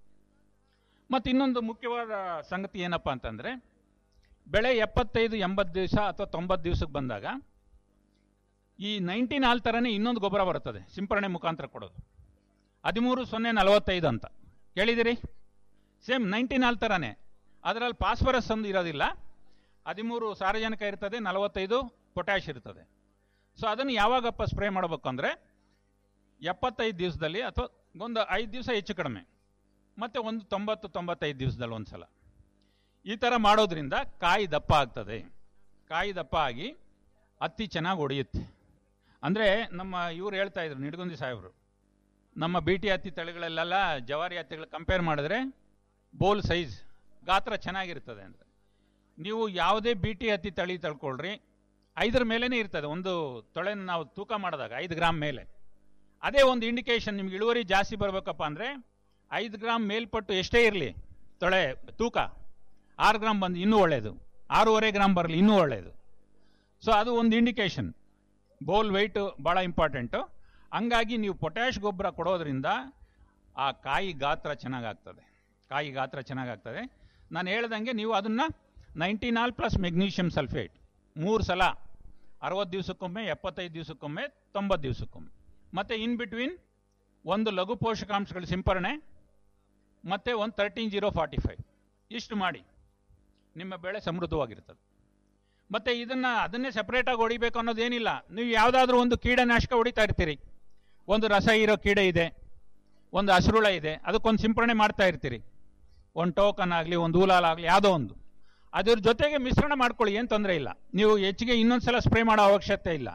ಮತ್ತು ಇನ್ನೊಂದು ಮುಖ್ಯವಾದ ಸಂಗತಿ ಏನಪ್ಪ ಅಂತಂದರೆ ಬೆಳೆ ಎಪ್ಪತ್ತೈದು ಎಂಬತ್ತು ದಿವಸ ಅಥವಾ ತೊಂಬತ್ತು ದಿವಸಕ್ಕೆ ಬಂದಾಗ ಈ ನೈನ್ಟೀನ್ ಹಾಲ್ ಥರನೇ ಇನ್ನೊಂದು ಗೊಬ್ಬರ ಬರ್ತದೆ ಸಿಂಪರಣೆ ಮುಖಾಂತರ ಕೊಡೋದು ಹದಿಮೂರು ಸೊನ್ನೆ ನಲವತ್ತೈದು ಅಂತ ಕೇಳಿದಿರಿ ಸೇಮ್ ನೈಂಟಿ ನಾಲ್ ಥರನೇ ಅದರಲ್ಲಿ ಫಾಸ್ಫರಸ್ ಒಂದು ಇರೋದಿಲ್ಲ ಹದಿಮೂರು ಸಾರಜನಕ ಇರ್ತದೆ ನಲವತ್ತೈದು ಪೊಟ್ಯಾಶ್ ಇರ್ತದೆ ಸೊ ಅದನ್ನು ಯಾವಾಗಪ್ಪ ಸ್ಪ್ರೇ ಮಾಡಬೇಕು ಅಂದರೆ ಎಪ್ಪತ್ತೈದು ದಿವಸದಲ್ಲಿ ಅಥವಾ ಒಂದು ಐದು ದಿವಸ ಹೆಚ್ಚು ಕಡಿಮೆ ಮತ್ತು ಒಂದು ತೊಂಬತ್ತು ತೊಂಬತ್ತೈದು ದಿವಸದಲ್ಲಿ ಒಂದು ಸಲ ಈ ಥರ ಮಾಡೋದ್ರಿಂದ ಕಾಯಿ ದಪ್ಪ ಆಗ್ತದೆ ಕಾಯಿ ದಪ್ಪ ಆಗಿ ಹತ್ತಿ ಚೆನ್ನಾಗಿ ಹೊಡೆಯುತ್ತೆ ಅಂದರೆ ನಮ್ಮ ಇವ್ರು ಹೇಳ್ತಾ ಇದ್ರು ನಿಡಗುಂದಿ ಸಾಹೇಬರು ನಮ್ಮ ಬಿ ಟಿ ಹತ್ತಿ ತಳಿಗಳಲ್ಲೆಲ್ಲ ಜವಾರಿ ಹತ್ತಿಗಳು ಕಂಪೇರ್ ಮಾಡಿದ್ರೆ ಬೋಲ್ ಸೈಜ್ ಗಾತ್ರ ಚೆನ್ನಾಗಿರ್ತದೆ ಅಂತ ನೀವು ಯಾವುದೇ ಬಿ ಟಿ ಹತ್ತಿ ತಳಿ ತಳ್ಕೊಳ್ರಿ ಐದರ ಮೇಲೇ ಇರ್ತದೆ ಒಂದು ತೊಳೆನ ನಾವು ತೂಕ ಮಾಡಿದಾಗ ಐದು ಗ್ರಾಮ್ ಮೇಲೆ ಅದೇ ಒಂದು ಇಂಡಿಕೇಶನ್ ನಿಮ್ಗೆ ಇಳುವರಿ ಜಾಸ್ತಿ ಬರಬೇಕಪ್ಪ ಅಂದರೆ ಐದು ಗ್ರಾಮ್ ಮೇಲ್ಪಟ್ಟು ಎಷ್ಟೇ ಇರಲಿ ತೊಳೆ ತೂಕ ಆರು ಗ್ರಾಮ್ ಬಂದು ಇನ್ನೂ ಒಳ್ಳೆಯದು ಆರೂವರೆ ಗ್ರಾಮ್ ಬರಲಿ ಇನ್ನೂ ಒಳ್ಳೆಯದು ಸೊ ಅದು ಒಂದು ಇಂಡಿಕೇಶನ್ ಬೋಲ್ ವೆಯ್ಟು ಭಾಳ ಇಂಪಾರ್ಟೆಂಟು ಹಂಗಾಗಿ ನೀವು ಪೊಟ್ಯಾಶ್ ಗೊಬ್ಬರ ಕೊಡೋದ್ರಿಂದ ಆ ಕಾಯಿ ಗಾತ್ರ ಚೆನ್ನಾಗಾಗ್ತದೆ ಕಾಯಿ ಗಾತ್ರ ಚೆನ್ನಾಗಾಗ್ತದೆ ನಾನು ಹೇಳ್ದಂಗೆ ನೀವು ಅದನ್ನು ನೈಂಟಿ ನಾಲ್ ಪ್ಲಸ್ ಮೆಗ್ನೀಷಿಯಂ ಸಲ್ಫೇಟ್ ಮೂರು ಸಲ ಅರವತ್ತು ದಿವಸಕ್ಕೊಮ್ಮೆ ಎಪ್ಪತ್ತೈದು ದಿವಸಕ್ಕೊಮ್ಮೆ ತೊಂಬತ್ತು ದಿವಸಕ್ಕೊಮ್ಮೆ ಮತ್ತು ಇನ್ ಬಿಟ್ವೀನ್ ಒಂದು ಲಘು ಪೋಷಕಾಂಶಗಳ ಸಿಂಪರಣೆ ಮತ್ತು ಒಂದು ತರ್ಟೀನ್ ಜೀರೋ ಫಾರ್ಟಿ ಫೈವ್ ಇಷ್ಟು ಮಾಡಿ ನಿಮ್ಮ ಬೆಳೆ ಸಮೃದ್ಧವಾಗಿರ್ತದೆ ಮತ್ತು ಇದನ್ನು ಅದನ್ನೇ ಸಪ್ರೇಟಾಗಿ ಹೊಡಿಬೇಕು ಅನ್ನೋದೇನಿಲ್ಲ ನೀವು ಯಾವುದಾದ್ರೂ ಒಂದು ಕೀಟನಾಶಕ ಹೊಡಿತಾ ಇರ್ತೀರಿ ಒಂದು ರಸ ಇರೋ ಕೀಡೆ ಇದೆ ಒಂದು ಹಸಿರುಳ ಇದೆ ಅದಕ್ಕೊಂದು ಸಿಂಪರಣೆ ಮಾಡ್ತಾ ಇರ್ತೀರಿ ಒಂದು ಟೋಕನ್ ಆಗಲಿ ಒಂದು ಊಲಾಲ್ ಆಗಲಿ ಯಾವುದೋ ಒಂದು ಅದ್ರ ಜೊತೆಗೆ ಮಿಶ್ರಣ ಮಾಡ್ಕೊಳ್ಳಿ ಏನು ತೊಂದರೆ ಇಲ್ಲ ನೀವು ಹೆಚ್ಚಿಗೆ ಇನ್ನೊಂದು ಸಲ ಸ್ಪ್ರೇ ಮಾಡೋ ಅವಶ್ಯಕತೆ ಇಲ್ಲ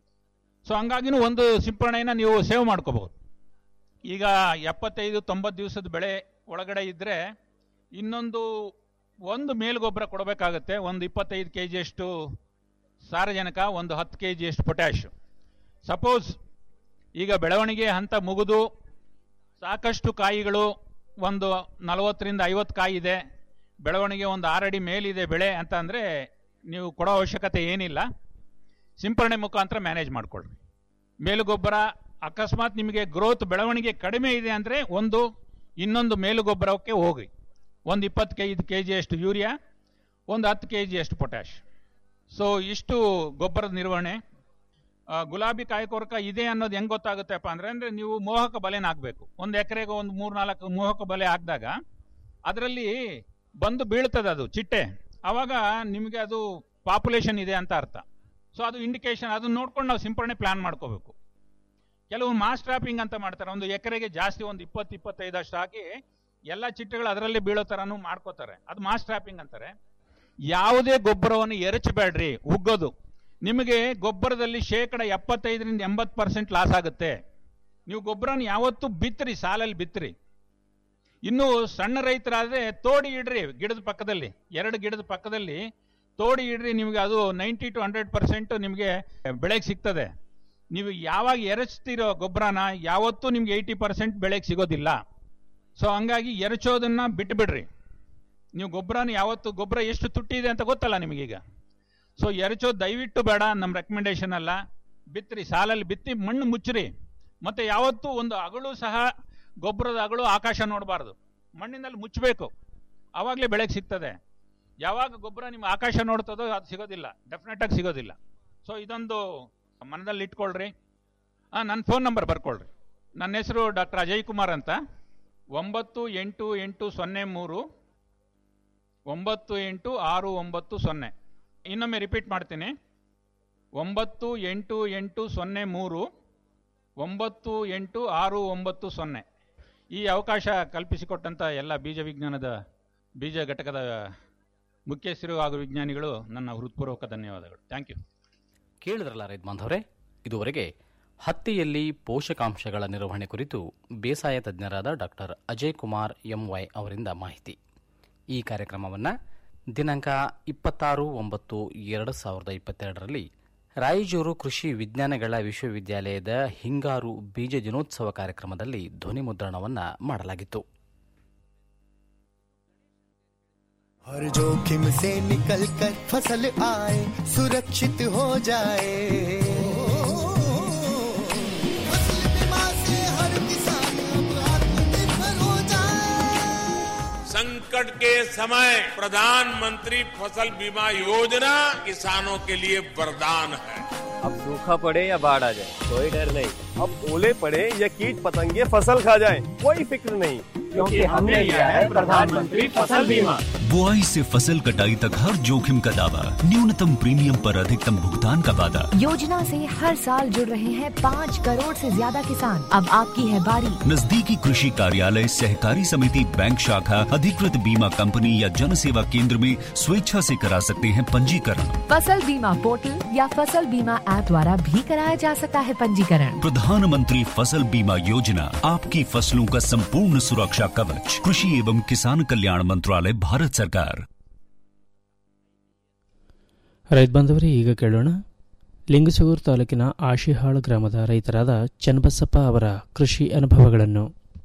ಸೊ ಹಂಗಾಗಿನೂ ಒಂದು ಸಿಂಪರಣೆಯನ್ನು ನೀವು ಸೇವ್ ಮಾಡ್ಕೋಬಹುದು ಈಗ ಎಪ್ಪತ್ತೈದು ತೊಂಬತ್ತು ದಿವಸದ ಬೆಳೆ ಒಳಗಡೆ ಇದ್ದರೆ ಇನ್ನೊಂದು ಒಂದು ಮೇಲ್ಗೊಬ್ಬರ ಕೊಡಬೇಕಾಗತ್ತೆ ಒಂದು ಇಪ್ಪತ್ತೈದು ಕೆ ಜಿಯಷ್ಟು ಸಾರಜನಕ ಒಂದು ಹತ್ತು ಕೆ ಜಿಯಷ್ಟು ಪೊಟ್ಯಾಶ್ ಸಪೋಸ್ ಈಗ ಬೆಳವಣಿಗೆ ಹಂತ ಮುಗಿದು ಸಾಕಷ್ಟು ಕಾಯಿಗಳು ಒಂದು ನಲವತ್ತರಿಂದ ಐವತ್ತು ಕಾಯಿ ಇದೆ ಬೆಳವಣಿಗೆ ಒಂದು ಆರಡಿ ಮೇಲಿದೆ ಬೆಳೆ ಅಂತ ಅಂದರೆ ನೀವು ಕೊಡೋ ಅವಶ್ಯಕತೆ ಏನಿಲ್ಲ ಸಿಂಪರಣೆ ಮುಖಾಂತರ ಮ್ಯಾನೇಜ್ ಮಾಡ್ಕೊಳ್ಳಿ ಮೇಲುಗೊಬ್ಬರ ಅಕಸ್ಮಾತ್ ನಿಮಗೆ ಗ್ರೋತ್ ಬೆಳವಣಿಗೆ ಕಡಿಮೆ ಇದೆ ಅಂದರೆ ಒಂದು ಇನ್ನೊಂದು ಮೇಲುಗೊಬ್ಬರಕ್ಕೆ ಹೋಗಿ ಒಂದು ಇಪ್ಪತ್ತು ಕೆ ಐದು ಕೆ ಜಿಯಷ್ಟು ಯೂರಿಯಾ ಒಂದು ಹತ್ತು ಕೆ ಜಿಯಷ್ಟು ಪೊಟ್ಯಾಶ್ ಸೊ ಇಷ್ಟು ಗೊಬ್ಬರದ ನಿರ್ವಹಣೆ ಆ, ಗುಲಾಬಿ ಕಾಯಕೊರಕ ಇದೆ ಅನ್ನೋದು ಹೆಂಗೆ ಗೊತ್ತಾಗುತ್ತೆಪ್ಪ ಅಂದರೆ ಅಂದರೆ ನೀವು ಮೋಹಕ ಬಲೆನ ಹಾಕಬೇಕು ಒಂದು ಎಕರೆಗೆ ಒಂದು ಮೂರು ನಾಲ್ಕು ಮೋಹಕ ಬಲೆ ಹಾಕಿದಾಗ ಅದರಲ್ಲಿ ಬಂದು ಬೀಳ್ತದೆ ಅದು ಚಿಟ್ಟೆ ಆವಾಗ ನಿಮಗೆ ಅದು ಪಾಪ್ಯುಲೇಷನ್ ಇದೆ ಅಂತ ಅರ್ಥ ಸೊ ಅದು ಇಂಡಿಕೇಶನ್ ಅದನ್ನ ನೋಡ್ಕೊಂಡು ನಾವು ಸಿಂಪರಣೆ ಪ್ಲಾನ್ ಮಾಡ್ಕೋಬೇಕು ಕೆಲವು ಮಾಸ್ ಟ್ರಾಪಿಂಗ್ ಅಂತ ಮಾಡ್ತಾರೆ ಒಂದು ಎಕರೆಗೆ ಜಾಸ್ತಿ ಒಂದು ಇಪ್ಪತ್ತು ಇಪ್ಪತ್ತೈದಷ್ಟು ಹಾಕಿ ಎಲ್ಲ ಚಿಟ್ಟೆಗಳು ಅದರಲ್ಲಿ ಬೀಳೋ ಥರನೂ ಮಾಡ್ಕೋತಾರೆ ಅದು ಮಾಸ್ ಟ್ರಾಪಿಂಗ್ ಅಂತಾರೆ ಯಾವುದೇ ಗೊಬ್ಬರವನ್ನು ಎರಚಬೇಡ್ರಿ ಉಗ್ಗೋದು ನಿಮಗೆ ಗೊಬ್ಬರದಲ್ಲಿ ಶೇಕಡ ಎಪ್ಪತ್ತೈದರಿಂದ ಎಂಬತ್ತು ಪರ್ಸೆಂಟ್ ಲಾಸ್ ಆಗುತ್ತೆ ನೀವು ಗೊಬ್ಬರನ ಯಾವತ್ತೂ ಬಿತ್ತರಿ ಸಾಲಲ್ಲಿ ಬಿತ್ತರಿ ಇನ್ನು ಸಣ್ಣ ರೈತರಾದ್ರೆ ತೋಡಿ ಇಡ್ರಿ ಗಿಡದ ಪಕ್ಕದಲ್ಲಿ ಎರಡು ಗಿಡದ ಪಕ್ಕದಲ್ಲಿ ತೋಡಿ ಇಡ್ರಿ ನಿಮಗೆ ಅದು ನೈಂಟಿ ಟು ಹಂಡ್ರೆಡ್ ಪರ್ಸೆಂಟ್ ನಿಮಗೆ ಬೆಳೆಗೆ ಸಿಗ್ತದೆ ನೀವು ಯಾವಾಗ ಎರಚ್ತಿರೋ ಗೊಬ್ಬರನ ಯಾವತ್ತೂ ನಿಮ್ಗೆ ಏಯ್ಟಿ ಪರ್ಸೆಂಟ್ ಬೆಳೆಗೆ ಸಿಗೋದಿಲ್ಲ ಸೊ ಹಂಗಾಗಿ ಎರಚೋದನ್ನ ಬಿಟ್ಬಿಡ್ರಿ ನೀವು ಗೊಬ್ಬರನ ಯಾವತ್ತು ಗೊಬ್ಬರ ಎಷ್ಟು ತುಟ್ಟಿದೆ ಅಂತ ಗೊತ್ತಲ್ಲ ನಿಮಗೀಗ ಸೊ ಎರಚೋದು ದಯವಿಟ್ಟು ಬೇಡ ನಮ್ಮ ರೆಕಮೆಂಡೇಶನ್ ಅಲ್ಲ ಬಿತ್ತಿರಿ ಸಾಲಲ್ಲಿ ಬಿತ್ತಿ ಮಣ್ಣು ಮುಚ್ಚ್ರಿ ಮತ್ತೆ ಯಾವತ್ತೂ ಒಂದು ಅಗಳು ಸಹ ಗೊಬ್ಬರದ ಅಗಳು ಆಕಾಶ ನೋಡಬಾರ್ದು ಮಣ್ಣಿನಲ್ಲಿ ಮುಚ್ಚಬೇಕು ಆವಾಗಲೇ ಬೆಳೆಗೆ ಸಿಗ್ತದೆ ಯಾವಾಗ ಗೊಬ್ಬರ ನಿಮ್ಮ ಆಕಾಶ ನೋಡ್ತದೋ ಅದು ಸಿಗೋದಿಲ್ಲ ಡೆಫಿನೆಟ್ ಆಗಿ ಸಿಗೋದಿಲ್ಲ ಸೊ ಇದೊಂದು ಮನದಲ್ಲಿ ಇಟ್ಕೊಳ್ರಿ ಹಾಂ ನನ್ನ ಫೋನ್ ನಂಬರ್ ಬರ್ಕೊಳ್ರಿ ನನ್ನ ಹೆಸರು ಡಾಕ್ಟರ್ ಅಜಯ್ ಕುಮಾರ್ ಅಂತ ಒಂಬತ್ತು ಎಂಟು ಎಂಟು ಸೊನ್ನೆ ಮೂರು ಒಂಬತ್ತು ಎಂಟು ಆರು ಒಂಬತ್ತು ಸೊನ್ನೆ ಇನ್ನೊಮ್ಮೆ ರಿಪೀಟ್ ಮಾಡ್ತೀನಿ ಒಂಬತ್ತು ಎಂಟು ಎಂಟು ಸೊನ್ನೆ ಮೂರು ಒಂಬತ್ತು ಎಂಟು ಆರು ಒಂಬತ್ತು ಸೊನ್ನೆ ಈ ಅವಕಾಶ ಕಲ್ಪಿಸಿಕೊಟ್ಟಂಥ ಎಲ್ಲ ಬೀಜ ವಿಜ್ಞಾನದ ಬೀಜ ಘಟಕದ ಮುಖ್ಯಸ್ಥರು ಹಾಗೂ ವಿಜ್ಞಾನಿಗಳು ನನ್ನ ಹೃತ್ಪೂರ್ವಕ ಧನ್ಯವಾದಗಳು ಥ್ಯಾಂಕ್ ಯು ಕೇಳಿದ್ರಲ್ಲ ರೈತ ಬಾಂಧವರೇ ಇದುವರೆಗೆ ಹತ್ತಿಯಲ್ಲಿ ಪೋಷಕಾಂಶಗಳ ನಿರ್ವಹಣೆ ಕುರಿತು ಬೇಸಾಯ ತಜ್ಞರಾದ ಡಾಕ್ಟರ್ ಅಜಯ್ ಕುಮಾರ್ ಎಂವೈ ಅವರಿಂದ ಮಾಹಿತಿ ಈ ಕಾರ್ಯಕ್ರಮವನ್ನು ದಿನಾಂಕ ಇಪ್ಪತ್ತಾರು ಒಂಬತ್ತು ಎರಡು ಸಾವಿರದ ಇಪ್ಪತ್ತೆರಡರಲ್ಲಿ ರಾಯಚೂರು ಕೃಷಿ ವಿಜ್ಞಾನಗಳ ವಿಶ್ವವಿದ್ಯಾಲಯದ ಹಿಂಗಾರು ಬೀಜ ದಿನೋತ್ಸವ ಕಾರ್ಯಕ್ರಮದಲ್ಲಿ ಧ್ವನಿ ಮುದ್ರಣವನ್ನು ಮಾಡಲಾಗಿತ್ತು हर जोखिम से निकल कर फसल आए सुरक्षित हो जाए फसल बीमा से हर किसान अब आत्मनिर्भर हो जाए संकट के समय प्रधानमंत्री फसल बीमा योजना किसानों के लिए वरदान है अब सूखा सूखा पड़े या बाढ़ आ जाए कोई डर नहीं अब ओले पड़े या कीट पतंगे फसल खा जाए कोई फिक्र नहीं क्योंकि हमने लिया है प्रधानमंत्री फसल बीमा बुआई से फसल कटाई तक हर जोखिम का दावा न्यूनतम प्रीमियम पर अधिकतम भुगतान का वादा योजना से हर साल जुड़ रहे हैं पाँच करोड़ से ज्यादा किसान अब आपकी है बारी नजदीकी कृषि कार्यालय सहकारी समिति बैंक शाखा अधिकृत बीमा कंपनी या जन सेवा केंद्र में स्वेच्छा से करा सकते हैं पंजीकरण फसल बीमा पोर्टल या फसल बीमा ऐप द्वारा भी कराया जा सकता है पंजीकरण प्रधानमंत्री फसल बीमा योजना आपकी फसलों का संपूर्ण सुरक्षा कवच कृषि एवं किसान कल्याण मंत्रालय भारत सरकार ರೈತ ಬಾಂಧವರೇ ಈಗ ಕೇಳೋಣ ಲಿಂಗಸೂರು ತಾಲೂಕಿನ ಆಶಿಹಾಳು ಗ್ರಾಮದ ರೈತರಾದ ಚನ್ನಬಸಪ್ಪ ಅವರ ಕೃಷಿ ಅನುಭವಗಳನ್ನು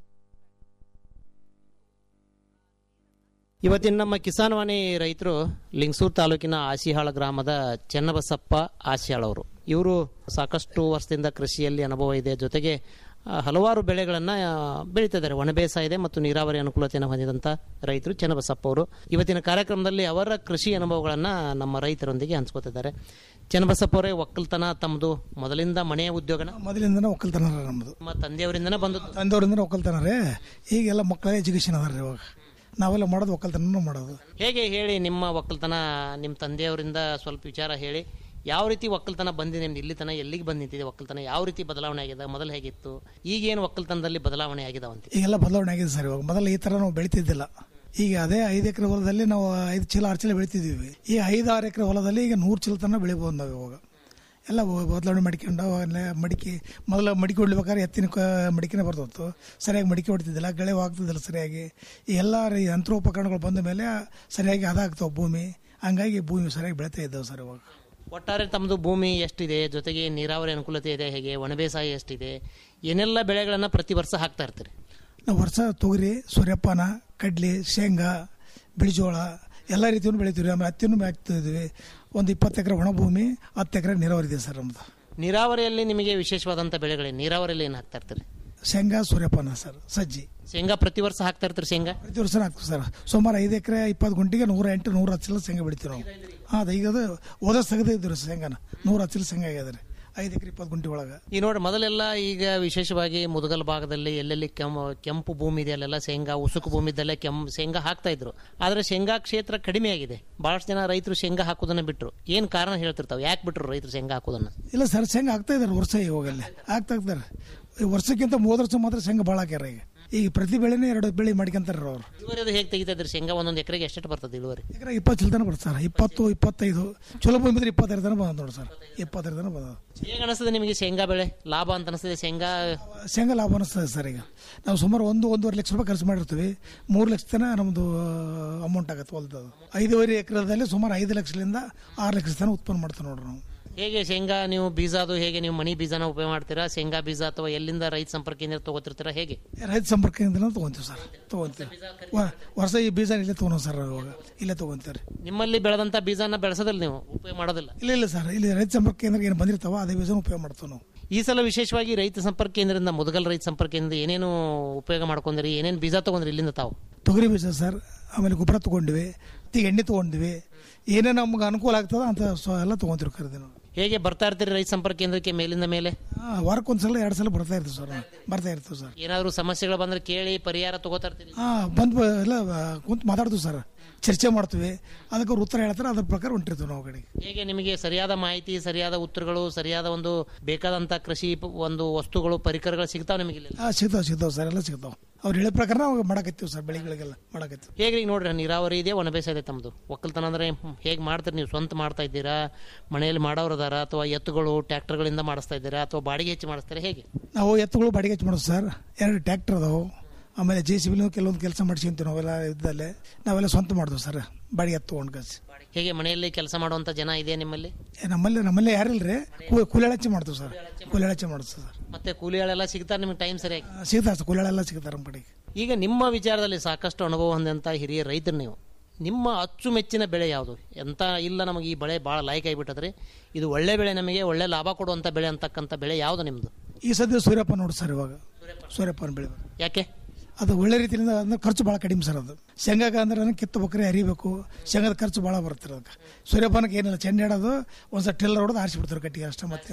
ಇವತ್ತಿನ ನಮ್ಮ ಕಿಸಾನ್ ವಾಣಿ ರೈತರು ಲಿಂಗಸೂರು ತಾಲೂಕಿನ ಆಸಿಹಾಳ ಗ್ರಾಮದ ಚೆನ್ನಬಸಪ್ಪ ಆಸಿಹಾಳ್ ಅವರು ಇವರು ಸಾಕಷ್ಟು ವರ್ಷದಿಂದ ಕೃಷಿಯಲ್ಲಿ ಅನುಭವ ಇದೆ ಜೊತೆಗೆ ಆ, ಹಲವಾರು ಬೆಳೆಗಳನ್ನು ಬೆಳೀತಿದ್ದಾರೆ ಒಣ ಬೇಸಾಯ ಇದೆ ಮತ್ತು ನೀರಾವರಿ ಅನುಕೂಲತೆಯನ್ನು ಹೊಂದಿದಂಥ ರೈತರು ಚೆನ್ನಬಸಪ್ಪ ಅವರು ಇವತ್ತಿನ ಕಾರ್ಯಕ್ರಮದಲ್ಲಿ ಅವರ ಕೃಷಿ ಅನುಭವಗಳನ್ನು ನಮ್ಮ ರೈತರೊಂದಿಗೆ ಹಂಚ್ಕೋತಿದ್ದಾರೆ ಚೆನ್ನಬಸಪ್ಪ ಅವರೇ ಒಕ್ಕಲ್ತನ ತಮ್ಮದು ಮೊದಲಿಂದ ಮನೆಯ ಉದ್ಯೋಗನ ಮೊದಲಿಂದನೇ ಒಕ್ಕಲ್ತನ ರೀ ನಮ್ಮದು ನಮ್ಮ ತಂದೆಯವರಿಂದನೇ ಬಂದು ತಂದೆಯವರಿಂದ ಒಕ್ಕಲ್ತನ ರೀ ಈಗೆಲ್ಲ ಮಕ್ಕಳ ಎಜುಕೇಶನ್ ಅದಾರ ಇವಾಗ ನಾವೆಲ್ಲ ಮಾಡೋದು ಒಕ್ಕಲ್ತನ ಮಾಡೋದು ಹೇಗೆ ಹೇಳಿ ನಿಮ್ಮ ಒಕ್ಕಲ್ತನ ನಿಮ್ಮ ತಂದೆಯವರಿಂದ ಸ್ವಲ್ಪ ವಿಚಾರ ಹೇಳಿ ಯಾವ ರೀತಿ ಒಕ್ಕಲ್ತನ ಬಂದಿದೆ ನಿಮ್ದು ಇಲ್ಲಿ ತನ ಎಲ್ಲಿಗೆ ಬಂದು ನಿಂತಿದೆ ಒಕ್ಕಲ್ತನ ಯಾವ ರೀತಿ ಬದಲಾವಣೆ ಆಗಿದೆ ಮೊದಲು ಹೇಗಿತ್ತು ಈಗೇನು ಒಕ್ಕಲ್ತನದಲ್ಲಿ ಬದಲಾವಣೆ ಆಗಿದಾವಂತ ಈಗೆಲ್ಲ ಬದಲಾವಣೆ ಆಗಿದೆ ಸರ್ ಇವಾಗ ಮೊದಲು ಈ ಥರ ನಾವು ಬೆಳಿತಿದ್ದಿಲ್ಲ ಈಗ ಅದೇ ಐದು ಎಕರೆ ಹೊಲದಲ್ಲಿ ನಾವು ಐದು ಚೀಲ ಆರು ಚೀಲ ಬೆಳಿತಿದ್ದೀವಿ ಈ ಐದು ಆರು ಎಕರೆ ಹೊಲದಲ್ಲಿ ಈಗ ನೂರು ಚೀಲ ತನಕ ಬೆಳಿಬೋದು ನಾವು ಇವಾಗ ಎಲ್ಲ ಬ- ಬದಲಾವಣೆ ಮಾಡ್ಕೊಂಡು ಅವೆಲ್ಲ ಮಡಿಕೆ ಮೊದಲು ಮಡಿಕೆ ಹೊಡ್ಬೇಕಾದ್ರೆ ಎತ್ತಿನ ಕ ಮಡಿಕೆನೇ ಬರ್ತಿತ್ತು ಸರಿಯಾಗಿ ಮಡಿಕೆ ಹೊಡಿತಿದ್ದಿಲ್ಲ ಗಳೆ ಆಗ್ತಿದ್ದಿಲ್ಲ ಸರಿಯಾಗಿ ಈ ಎಲ್ಲ ರೀ ಯಂತ್ರೋಪಕರಣಗಳು ಬಂದ ಮೇಲೆ ಸರಿಯಾಗಿ ಅದಾಗ್ತಾವೆ ಭೂಮಿ ಹಂಗಾಗಿ ಭೂಮಿ ಸರಿಯಾಗಿ ಬೆಳಿತಾ ಇದ್ದಾವೆ ಸರ್ ಇವಾಗ ಒಟ್ಟಾರೆ ತಮ್ಮದು ಭೂಮಿ ಎಷ್ಟಿದೆ ಜೊತೆಗೆ ನೀರಾವರಿ ಅನುಕೂಲತೆ ಇದೆ ಹೇಗೆ ಒಣಬೇಸಾಯ ಎಷ್ಟಿದೆ ಏನೆಲ್ಲ ಬೆಳೆಗಳನ್ನು ಪ್ರತಿ ವರ್ಷ ಹಾಕ್ತಾ ಇರ್ತೀರಿ ನಾವು ವರ್ಷ ತೊಗರಿ ಸೂರ್ಯಪಾನ ಕಡ್ಲಿ ಶೇಂಗಾ ಬಿಳಿಜೋಳ ಎಲ್ಲ ರೀತಿಯೂ ಬೆಳಿತೀವಿ ಆಮೇಲೆ ಹತ್ತಿನೂ ಹಾಕ್ತಿದ್ವಿ ಒಂದು ಇಪ್ಪತ್ತು ಎಕರೆ ಒಣ ಭೂಮಿ ಹತ್ತು ಎಕರೆ ನೀರಾವರಿ ಇದೆ ಸರ್ ನಮ್ಮದು ನೀರಾವರಿಯಲ್ಲಿ ನಿಮಗೆ ವಿಶೇಷವಾದಂಥ ಬೆಳೆಗಳೇ ನೀರಾವರಿಯಲ್ಲಿ ಏನು ಹಾಕ್ತಾ ಇರ್ತೀರಿ ಶೇಂಗಾ ಸೂರ್ಯಪಾನ ಸರ್ ಸಜ್ಜಿ ಶೇಂಗಾ ಪ್ರತಿ ವರ್ಷ ಹಾಕ್ತಾ ಇರ್ತೀರಿ ಶೇಂಗಾ ಪ್ರತಿ ವರ್ಷ ಹಾಕ್ತೀವಿ ಸರ್ ಸುಮಾರು ಐದು ಎಕರೆ ಇಪ್ಪತ್ತು ಗುಂಟಿಗೆ ನೂರ ಎಂಟು ನೂರ ಹತ್ತು ಚೀಲ ಶೇಂಗಾ ಬೆಳಿತೀವಿ ನಾವು ಹಾಂ ಅದು ಈಗ ಅದು ಓದ ತೆಗೆದೇ ಇದ್ದೀವಿ ಶೇಂಗಾನ ನೂರ ಹತ್ತು ಚೀಲ ಶೇಂಗಾ ಆಗ್ಯದ ರೀ ಐದು ಎಕರೆ ಇಪ್ಪತ್ತು ಗುಂಟಿ ಒಳಗೆ ಈ ನೋಡಿ ಮೊದಲೆಲ್ಲ ಈಗ ವಿಶೇಷವಾಗಿ ಮುದಗಲ್ ಭಾಗದಲ್ಲಿ ಎಲ್ಲೆಲ್ಲಿ ಕೆಂಪು ಕೆಂಪು ಭೂಮಿ ಇದೆ ಅಲ್ಲೆಲ್ಲ ಶೇಂಗಾ ಉಸುಕು ಭೂಮಿ ಇದ್ದಲ್ಲೇ ಕೆಂಪು ಶೇಂಗಾ ಹಾಕ್ತಾ ಇದ್ರು ಆದ್ರೆ ಶೇಂಗಾ ಕ್ಷೇತ್ರ ಕಡಿಮೆ ಆಗಿದೆ ಬಹಳಷ್ಟು ಜನ ರೈತರು ಶೇಂಗಾ ಹಾಕೋದನ್ನ ಬಿಟ್ರು ಏನ್ ಕಾರಣ ಹೇಳ್ತಿರ್ತಾವೆ ಯಾಕೆ ಬಿಟ್ರು ರೈತರು ಶೇಂಗಾ ಹಾಕೋದನ್ನ ಇಲ್ಲ ಸರ್ ಶೇಂಗಾ ಆಗ್ತಾ ಇದಾರೆ ವರ್ಷ ಇವಾಗಲ್ಲಿ ಆಗ್ತಾ ಇದ್ದಾರೆ ಈ ವರ್ಷಕ್ಕಿಂತ ಮೂರು ವರ್ಷ ಮಾತ್ರ ಶೇಂಗಾ ಭಾಳ ಹಾಕ್ಯಾರ ಈಗ ಈಗ ಪ್ರತಿ ಬೆಳೆನೇ ಎರಡು ಬೆಳೆ ಮಾಡ್ಕೊಂತಾರೆ ಅವ್ರು ಇಳುವರಿ ಅದು ಹೇಗೆ ತೆಗಿತಾ ಇದ್ರಿ ಶೇಂಗಾ ಒಂದೊಂದು ಎಕರೆಗೆ ಎಷ್ಟು ಬರ್ತದೆ ಇಳುವರಿ ಎಕರೆ ಇಪ್ಪತ್ತು ಚೀಲ ತನಕ ಬರುತ್ತೆ ಸರ್ ಇಪ್ಪತ್ತು ಇಪ್ಪತ್ತೈದು ಚಲೋ ಬಂದಿದ್ರೆ ಇಪ್ಪತ್ತೈದು ತನಕ ಬಂದ ನೋಡಿ ಸರ್ ಇಪ್ಪತ್ತೈದು ತನಕ ಬಂದ ಹೇಗೆ ಅನಿಸ್ತದೆ ನಿಮಗೆ ಶೇಂಗಾ ಬೆಳೆ ಲಾಭ ಅಂತ ಅನಿಸ್ತದೆ ಶೇಂಗಾ ಶೇಂಗಾ ಲಾಭ ಅನಿಸ್ತದೆ ಸರ್ ಈಗ ನಾವು ಸುಮಾರು ಒಂದು ಒಂದೂವರೆ ಲಕ್ಷ ರೂಪಾಯಿ ಖರ್ಚು ಮಾಡಿರ್ತೀವಿ ಮೂರು ಲಕ್ಷ ತನಕ ನಮ್ಮದು ಅಮೌಂಟ್ ಆಗುತ್ತೆ ಹೊಲ್ದದು ಐದೂವರೆ ಎಕರೆದಲ್ಲಿ ಸುಮಾರು ಐದು ಲಕ್ಷದಿಂದ ಆರು ಲಕ್ಷ ತನಕ ಉತ್ಪನ್ನ ಮಾಡ್ತೀವಿ ನೋಡ್ರಿ ನಾವು ಹೇಗೆ ಶೇಂಗಾ ನೀವು ಬೀಜ ಅದು ಹೇಗೆ ನೀವು ಮನಿ ಬೀಜನ ಉಪಯೋಗ ಮಾಡ್ತೀರಾ ಶೇಂಗಾ ಬೀಜ ಅಥವಾ ಎಲ್ಲಿಂದ ರೈತ ಸಂಪರ್ಕ ಕೇಂದ್ರ ತಗೋತಿರ್ತೀರಾ ಹೇಗೆ ರೈತ ಸಂಪರ್ಕದಿಂದ ತೊಗೊಂತೀವಿ ಸರ್ ತೊಗೊಂತೀವಿ ವ- ವರ್ಷ ಈ ಬೀಜ ಇಲ್ಲೇ ತೊಗೊಂಡು ಸರ್ ಇವಾಗ ಇಲ್ಲೇ ತೊಗೊಂತೀವಿ ನಿಮ್ಮಲ್ಲಿ ಬೆಳೆದಂತ ಬೀಜನ ಬೆಳೆಸೋದಿಲ್ಲ ನೀವು ಉಪಯೋಗ ಮಾಡೋದಿಲ್ಲ ಇಲ್ಲ ಇಲ್ಲ ಸರ್ ಇಲ್ಲಿ ರೈತ ಸಂಪರ್ಕ ಕೇಂದ್ರ ಏನು ಬಂದಿರ್ತಾವ ಅದೇ ಬೀಜನ ಉಪಯೋಗ ಮಾಡ್ತೀವಿ ನಾವು ಈ ಸಲ ವಿಶೇಷವಾಗಿ ರೈತ ಸಂಪರ್ಕ ಕೇಂದ್ರದಿಂದ ಮುದಗಲ್ ರೈತ ಸಂಪರ್ಕ ಕೇಂದ್ರದಿಂದ ಏನೇನು ಉಪಯೋಗ ಮಾಡ್ಕೊಂಡ್ರಿ ಏನೇನು ಬೀಜ ತಗೊಂಡ್ರಿ ಇಲ್ಲಿಂದ ತಾವು ತೊಗರಿ ಬೀಜ ಸರ್ ಆಮೇಲೆ ಗೊಬ್ಬರ ತೊಗೊಂಡ್ವಿ ಈಗ ಎಣ್ಣೆ ತೊಗೊಂಡ್ವಿ ಏನೇ ನಮ್ಗೆ ಅನುಕೂಲ ಆಗ್ತದ ಅಂತ ಸ್ವ ಎಲ್ಲ ತೊಗೊಂತೀವಿ ಖರೀದಿ ನಾವು ಹೇಗೆ ಬರ್ತಾ ಇರ್ತೀರಿ ರೈತ ಸಂಪರ್ಕ ಕೇಂದ್ರಕ್ಕೆ ಮೇಲಿಂದ ಮೇಲೆ ವಾರಕ್ಕೆ ಒಂದ್ಸಲ ಎರಡು ಸಲ ಬರ್ತಾ ಇರ್ತೀವಿ ಸರ್ ನಾವು. ಬರ್ತಾ ಇರ್ತೀವಿ ಸರ್ ಏನಾದ್ರು ಸಮಸ್ಯೆಗಳು ಬಂದ್ರೆ ಕೇಳಿ ಪರಿಹಾರ ತಗೋತಾ ಇರ್ತೀರಿ ಹಾಂ ಬಂದು ಎಲ್ಲ ಕುಂತು ಮಾತಾಡ್ತೀವಿ ಸರ್ ಚರ್ಚೆ ಮಾಡ್ತೀವಿ ಅದಕ್ಕೆ ಅವ್ರು ಉತ್ತರ ಹೇಳ್ತಾರೆ ಅದ್ರ ಪ್ರಕಾರ ಹೊಂಟಿರ್ತೀವಿ ನಾವು ಕಡೆಗೆ ಹೇಗೆ ನಿಮಗೆ ಸರಿಯಾದ ಮಾಹಿತಿ ಸರಿಯಾದ ಉತ್ತರಗಳು ಸರಿಯಾದ ಒಂದು ಬೇಕಾದಂತ ಕೃಷಿ ಪ- ಒಂದು ವಸ್ತುಗಳು ಪರಿಕರಗಳು ಸಿಗ್ತಾವ ನಿಮಗೆ ಇಲ್ಲಿ ಹಾಂ ಸಿಗ್ತಾವೆ ಸಿಗ್ತಾವೆ ಸರ್ ಎಲ್ಲ ಸಿಗ್ತಾವೆ ಅವ್ರು ಹೇಳೋ ಪ್ರಕಾರ ನಾವು ಮಾಡಕತ್ತೀವಿ ಸರ್ ಬೆಳೆಗಳಿಗೆಲ್ಲ ಮಾಡಕತ್ತೀವಿ ಹೇಗೆ ಈಗ ನೋಡ್ರಿ ನೀರಾವರಿ ಇದೆ ಒಣ ಬೇಸಾಯ ಇದೆ ತಮ್ಮದು ಒಕ್ಕಲ್ತನ ಅಂದ್ರೆ ಹೇಗೆ ಮಾಡ್ತೀರಿ ನೀವು ಸ್ವಂತ ಮಾಡ್ತಾ ಇದ್ದೀರಾ ಮನೆಯಲ್ಲಿ ಮಾಡೋರು ಅದಾರ ಅಥವಾ ಎತ್ತುಗಳು ಟ್ರ್ಯಾಕ್ಟರ್ಗಳಿಂದ ಮಾಡಿಸ್ತಾ ಇದ್ದೀರಾ ಅಥವಾ ಬಾಡಿಗೆ ಹೆಚ್ಚು ಮಾಡಿಸ್ತಾರೆ ಹೇಗೆ ನಾವು ಎತ್ತುಗಳು ಬಾಡಿಗೆ ಹಚ್ಚಿ ಮಾಡೋದು ಸರ್ ಎರಡು ಟ್ಯಾಕ್ಟರ್ ಅದಾವು ಆಮೇಲೆ ಜೆ ಸಿ ಬಿನೂ ಕೆಲವೊಂದು ಕೆಲಸ ಮಾಡ್ಸ್ಕೊಂತೀವಿ ನಾವೆಲ್ಲ ಇದ್ದಲ್ಲೇ ನಾವೆಲ್ಲ ಸ್ವಂತ ಮಾಡ್ತೀವಿ ಸರ್ ಬಾಡಿಗೆ ಎತ್ತು ತೊಗೊಂಡು ಕಳ್ಸಿ ಹೇಗೆ ಮನೆಯಲ್ಲಿ ಕೆಲಸ ಮಾಡುವಂತ ಜನ ಇದೆ ನಿಮ್ಮಲ್ಲಿ ಏ, ನಮ್ಮಲ್ಲಿ ನಮ್ಮಲ್ಲಿ ಯಾರಿಲ್ರಿ ಕೂ- ಕೂಲಿ ಹಚ್ಚಿ ಮಾಡ್ತೀವಿ ಸರ್ ಕೂಲಿ ಹಚ್ಚಿ ಮಾಡ್ತೀವಿ ಸರ್ ಮತ್ತೆ ಕೂಲಿಗಳೆಲ್ಲ ಸಿಗ್ತಾರೆ ನಿಮಗೆ ಟೈಮ್ ಸರಿಯಾಗಿ ಸಿಗ್ತಾರೆ ಸರ್ ಕೂಲಿಗಳೆಲ್ಲ ಸಿಗ್ತಾರೆ ನಮ್ಮ ಕಡೆಗೆ ಈಗ ನಿಮ್ಮ ವಿಚಾರದಲ್ಲಿ ಸಾಕಷ್ಟು ಅನುಭವ ಹೊಂದಂತ ಹಿರಿಯ ರೈತರು ನೀವು ನಿಮ್ಮ ಅಚ್ಚುಮೆಚ್ಚಿನ ಬೆಳೆ ಯಾವುದು ಎಂತ ಇಲ್ಲ ನಮಗೆ ಈ ಬೆಳೆ ಭಾಳ ಲೈಕ್ ಆಗಿಬಿಟ್ಟದ್ರಿ ಇದು ಒಳ್ಳೆ ಬೆಳೆ ನಮಗೆ ಒಳ್ಳೆ ಲಾಭ ಕೊಡುವಂಥ ಬೆಳೆ ಅಂತಕ್ಕಂಥ ಬೆಳೆ ಯಾವುದು ನಿಮ್ಮದು ಈ ಸದ್ಯ ಸೂರ್ಯಪಾನ ನೋಡಿ ಸರ್ ಇವಾಗ ಸೂರ್ಯಪಾನ ಬೆಳೆ ಯಾಕೆ ಅದು ಒಳ್ಳೆ ರೀತಿಯಿಂದ ಅಂದ್ರೆ ಖರ್ಚು ಭಾಳ ಕಡಿಮೆ ಸರ್ ಅದು ಶೇಂಗಾಗ ಅಂದ್ರೆ ಅದನ್ನ ಕಿತ್ತಬೇಕ್ರೆ ಅರಿಬೇಕು ಶೇಂಗಾದ ಖರ್ಚು ಭಾಳ ಬರುತ್ತೆ ಅದಕ್ಕೆ ಸೂರ್ಯಪಾನಕ್ಕೆ ಏನಿಲ್ಲ ಚೆಂಡೆ ಆಡೋದು ಒಂದ್ಸಲ ಟಿಲ್ಲರ್ ಹೊಡೆದು ಆರಿಸಿ ಬಿಡ್ತಾರೆ ಕಟ್ಟಿಗೆ ಅಷ್ಟೇ ಮತ್ತೆಲ್ಲ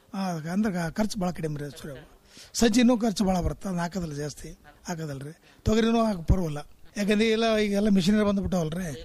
ಆ, ಅಂದ್ರೆ ಗ- ಖರ್ಚು ಭಾಳ ಕಡಿಮೆ ರೀ ಸೂರ್ಯ ಸಜ್ಜಿ ಇನ್ನೂ ಖರ್ಚು ಭಾಳ ಬರುತ್ತೆ ಅದನ್ನ ಹಾಕೋದಿಲ್ಲ ಜಾಸ್ತಿ ಹಾಕೋದಲ್ಲ ರೀ ತೊಗರಿನೂ ಹಾಕಿ ಬರೋಲ್ಲ ಯಾಕಂದ್ರೆ ಎಲ್ಲ ಈಗೆಲ್ಲ ಮಿಷಿನರಿ ಬಂದುಬಿಟ್ಟವಲ್ಲ ರೀ